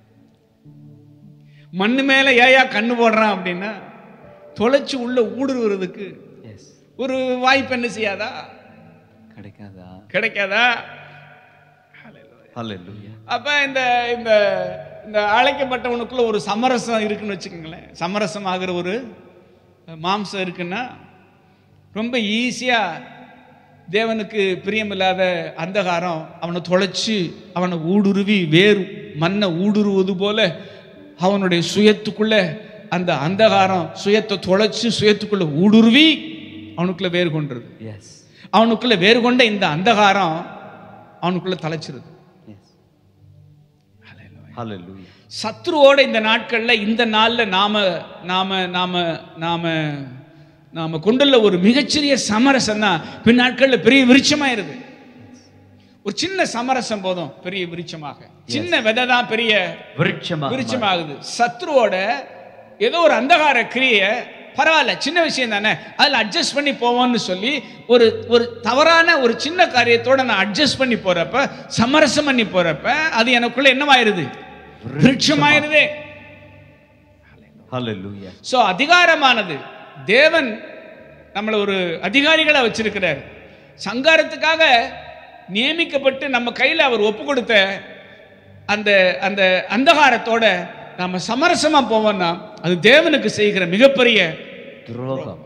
மண்ணு மேல ஏயா கண்ணு போடுறான் அப்படின்னா தொலைச்சு உள்ள ஊடுருவதுக்கு எஸ் ஒரு வாய்ப்பு என்ன செய்யாதா கிடைக்காதா கிடைக்காதா ஹalleluya அப்ப இந்த இந்த இந்த அழைக்கப்பட்டவனுக்குள்ள ஒரு சமரசம் இருக்குன்னு வச்சுக்கோங்களேன் சமரசம் ஆகிற ஒரு மாம்சம் இருக்குன்னா ரொம்ப ஈஸியா தேவனுக்கு பிரியமில்லாத அந்தகாரம் அவனை தொலைச்சு அவனை ஊடுருவி வேறு மண்ணை ஊடுருவது போல அவனுடைய சுயத்துக்குள்ள அந்த அந்தகாரம் சுயத்தை தொலைச்சு சுயத்துக்குள்ள ஊடுருவி அவனுக்குள்ள வேறு கொண்டுருது எஸ் அவனுக்குள்ள வேறு கொண்ட இந்த அந்தகாரம் அவனுக்குள்ள தலைச்சிருது எஸ் ஹalleluya சத்ருவோட இந்த நாட்கள்ல இந்த நாள்ல நாம நாம நாம நாம நாம கொண்டுள்ள ஒரு மிகச்சிறிய சமரசம் தான் பின் நாட்கள்ல பெரிய விருட்சமாயிருது ஒரு சின்ன சமரசம் போதும் பெரிய விருட்சமாக சின்ன விதை தான் பெரிய விருட்சமாக விருட்சமாகுது சத்ருவோட ஏதோ ஒரு அந்தகார கிரியை பரவாயில்ல சின்ன விஷயம் தானே அதில் அட்ஜஸ்ட் பண்ணி போவோம்னு சொல்லி ஒரு ஒரு தவறான ஒரு சின்ன காரியத்தோட நான் அட்ஜஸ்ட் பண்ணி போறப்ப சமரசம் பண்ணி போறப்ப அது எனக்குள்ள என்னவாயிருது விருட்சமாயிருதே ஹalleluya ஸோ அதிகாரமானது தேவன் நம்மளை ஒரு அதிகாரிகளை வச்சிருக்கிறார் சங்காரத்துக்காக நியமிக்கப்பட்டு நம்ம கையில் அவர் ஒப்பு கொடுத்த அந்த அந்த அந்தகாரத்தோட நாம சமரசமா போவோம்னா அது தேவனுக்கு செய்கிற மிகப்பெரிய துரோகம்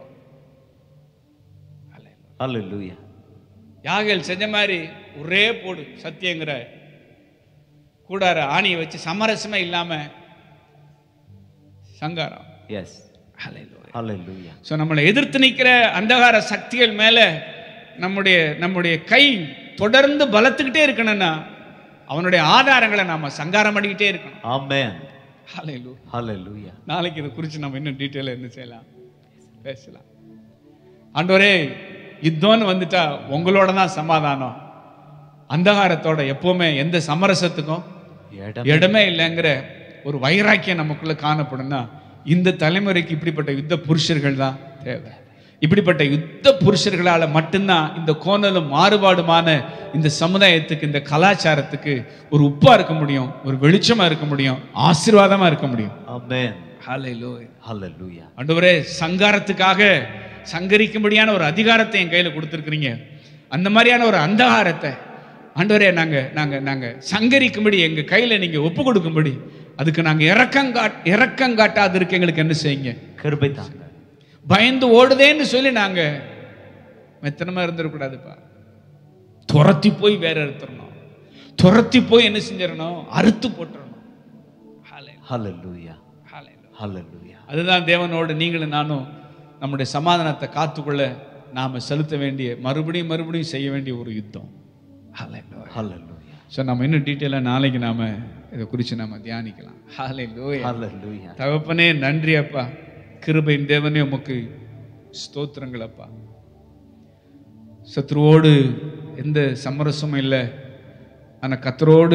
ஹalleluya யாகல் செஞ்ச மாதிரி ஒரே போடு சத்தியங்கிற கூடார ஆணியை வச்சு சமரசமே இல்லாம சங்காரம் எஸ் ஹalleluya ஸோ நம்மளை எதிர்த்து நிற்கிற அந்தகார சக்திகள் மேலே நம்முடைய நம்முடைய கை தொடர்ந்து பலத்துக்கிட்டே இருக்கணும்னா அவனுடைய ஆதாரங்களை நாம சங்காரம் பண்ணிக்கிட்டே இருக்கணும் ஆமென் ஹalleluya. ஹalleluya நாளைக்கு இதை குறித்து நம்ம இன்னும் டீட்டெயிலாக என்ன செய்யலாம் பேசலாம் ஆண்டவரே யுத்தம்னு வந்துட்டா உங்களோட தான் சமாதானம் அந்தகாரத்தோட எப்பவுமே எந்த சமரசத்துக்கும் இடம் இடமே இல்லைங்கிற ஒரு வைராக்கியம் நமக்குள்ள காணப்படும்னா இந்த தலைமுறைக்கு இப்படிப்பட்ட யுத்த புருஷர்கள் தான் தேவை இப்படிப்பட்ட யுத்த புருஷர்களால மட்டும்தான் இந்த கோணலும் மாறுபாடுமான இந்த சமுதாயத்துக்கு இந்த கலாச்சாரத்துக்கு ஒரு உப்பா இருக்க முடியும் ஒரு வெளிச்சமா இருக்க முடியும் ஆசீர்வாதமா இருக்க முடியும் ஆமென் ஹalleluya ஹalleluya ஆண்டவரே சங்காரத்துக்காக சங்கரிக்கும்படியான ஒரு அதிகாரத்தை என் கையில கொடுத்துருக்கிறீங்க அந்த மாதிரியான ஒரு அந்தகாரத்தை ஆண்டவரே நாங்க நாங்க நாங்க சங்கரிக்கும்படி எங்க கையில நீங்க ஒப்பு கொடுக்கும்படி அதுக்கு நாங்க இறக்கங்காட் இறக்கங்காட்டாது இருக்க எங்களுக்கு என்ன செய்யுங்க கிருபை தாங்க பயந்து ஓடுதேன்னு சொல்லி நாங்க மெத்தனமா இருந்துடக்கூடாதுப்பா துரத்தி போய் வேற அறுத்துடணும் துரத்தி போய் என்ன செஞ்சிடணும் அறுத்து போட்டுறணும் Hallelujah. ஹalleluya Hallelujah. ஹalleluya அதுதான் தேவனோடு நீங்களும் நானும் நம்முடைய சமாதானத்தை காத்துக்கொள்ள நாம செலுத்த வேண்டிய மறுபடியும் மறுபடியும் செய்ய வேண்டிய ஒரு யுத்தம் ஹalleluya ஸோ நம்ம இன்னும் டீட்டெயிலாக நாளைக்கு நாம இதை குறித்து நாம தியானிக்கலாம் ஹalleluya. ஹalleluya தகப்பனே நன்றி அப்பா கிருபையின் தேவனே உமக்கு ஸ்தோத்திரங்கள் அப்பா சத்ருவோடு எந்த சமரசமும் இல்லை ஆனால் கத்தரோடு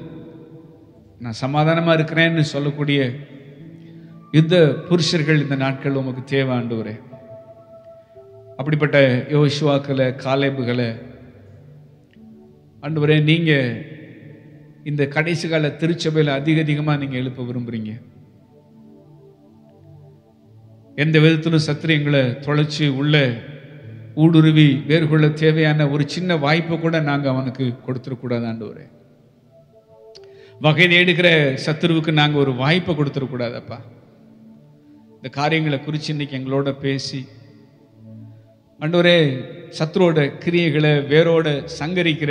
நான் சமாதானமாக இருக்கிறேன்னு சொல்லக்கூடிய யுத்த புருஷர்கள் இந்த நாட்கள் உமக்கு தேவை ஆண்டவரே அப்படிப்பட்ட யோசுவாக்களை காலேபுகளை ஆண்டவரே நீங்கள் இந்த கடைசி கால திருச்சபையில் அதிக அதிகமாக நீங்கள் எழுப்ப விரும்புகிறீங்க எந்த விதத்திலும் சத்துரு எங்களை தொலைச்சு உள்ள ஊடுருவி வேறுகொள்ள தேவையான ஒரு சின்ன வாய்ப்பை கூட நாங்கள் அவனுக்கு கொடுத்துடக்கூடாது ஆண்டவரே வகை தேடுகிற சத்துருவுக்கு நாங்கள் ஒரு வாய்ப்பை கொடுத்துடக்கூடாதப்பா இந்த காரியங்களை குறித்து இன்னைக்கு எங்களோட பேசி ஆண்டவரே சத்துருவோட கிரியைகளை வேரோட சங்கரிக்கிற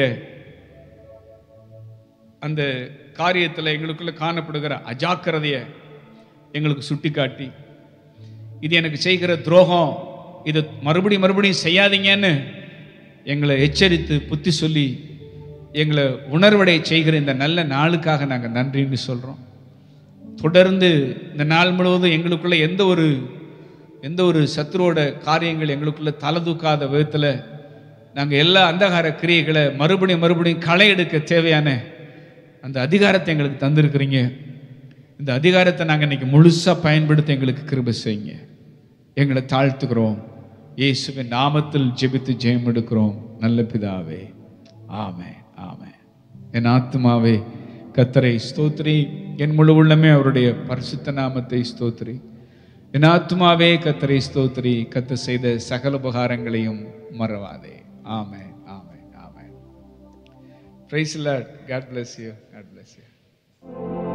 அந்த காரியத்தில் எங்களுக்குள்ள காணப்படுகிற அஜாக்கிரதையை எங்களுக்கு சுட்டிக்காட்டி இது எனக்கு செய்கிற துரோகம் இது மறுபடியும் மறுபடியும் செய்யாதீங்கன்னு எங்களை எச்சரித்து புத்தி சொல்லி எங்களை உணர்வடை செய்கிற இந்த நல்ல நாளுக்காக நாங்கள் நன்றின்னு சொல்கிறோம் தொடர்ந்து இந்த நாள் முழுவதும் எங்களுக்குள்ள எந்த ஒரு எந்த ஒரு சத்துருவோட காரியங்கள் எங்களுக்குள்ள தலை தூக்காத விதத்தில் நாங்கள் எல்லா அந்தகார கிரியைகளை மறுபடியும் மறுபடியும் களை எடுக்க தேவையான அந்த அதிகாரத்தை எங்களுக்கு தந்திருக்கிறீங்க இந்த அதிகாரத்தை நாங்கள் இன்னைக்கு முழுசாக பயன்படுத்த எங்களுக்கு கிருபை செய்யுங்க எங்களை தாழ்த்துக்கிறோம் இயேசுவின் நாமத்தில் ஜெபித்து ஜெயம் எடுக்கிறோம் நல்ல பிதாவே ஆமே ஆமே என் ஆத்துமாவே கத்தரை ஸ்தோத்ரி என் முழு உள்ளமே அவருடைய பரிசுத்த நாமத்தை ஸ்தோத்ரி என் ஆத்துமாவே கத்தரை ஸ்தோத்ரி கத்த செய்த சகல உபகாரங்களையும் மறவாதே ஆமே ஆமே ஆமே praise Lord God bless you God bless you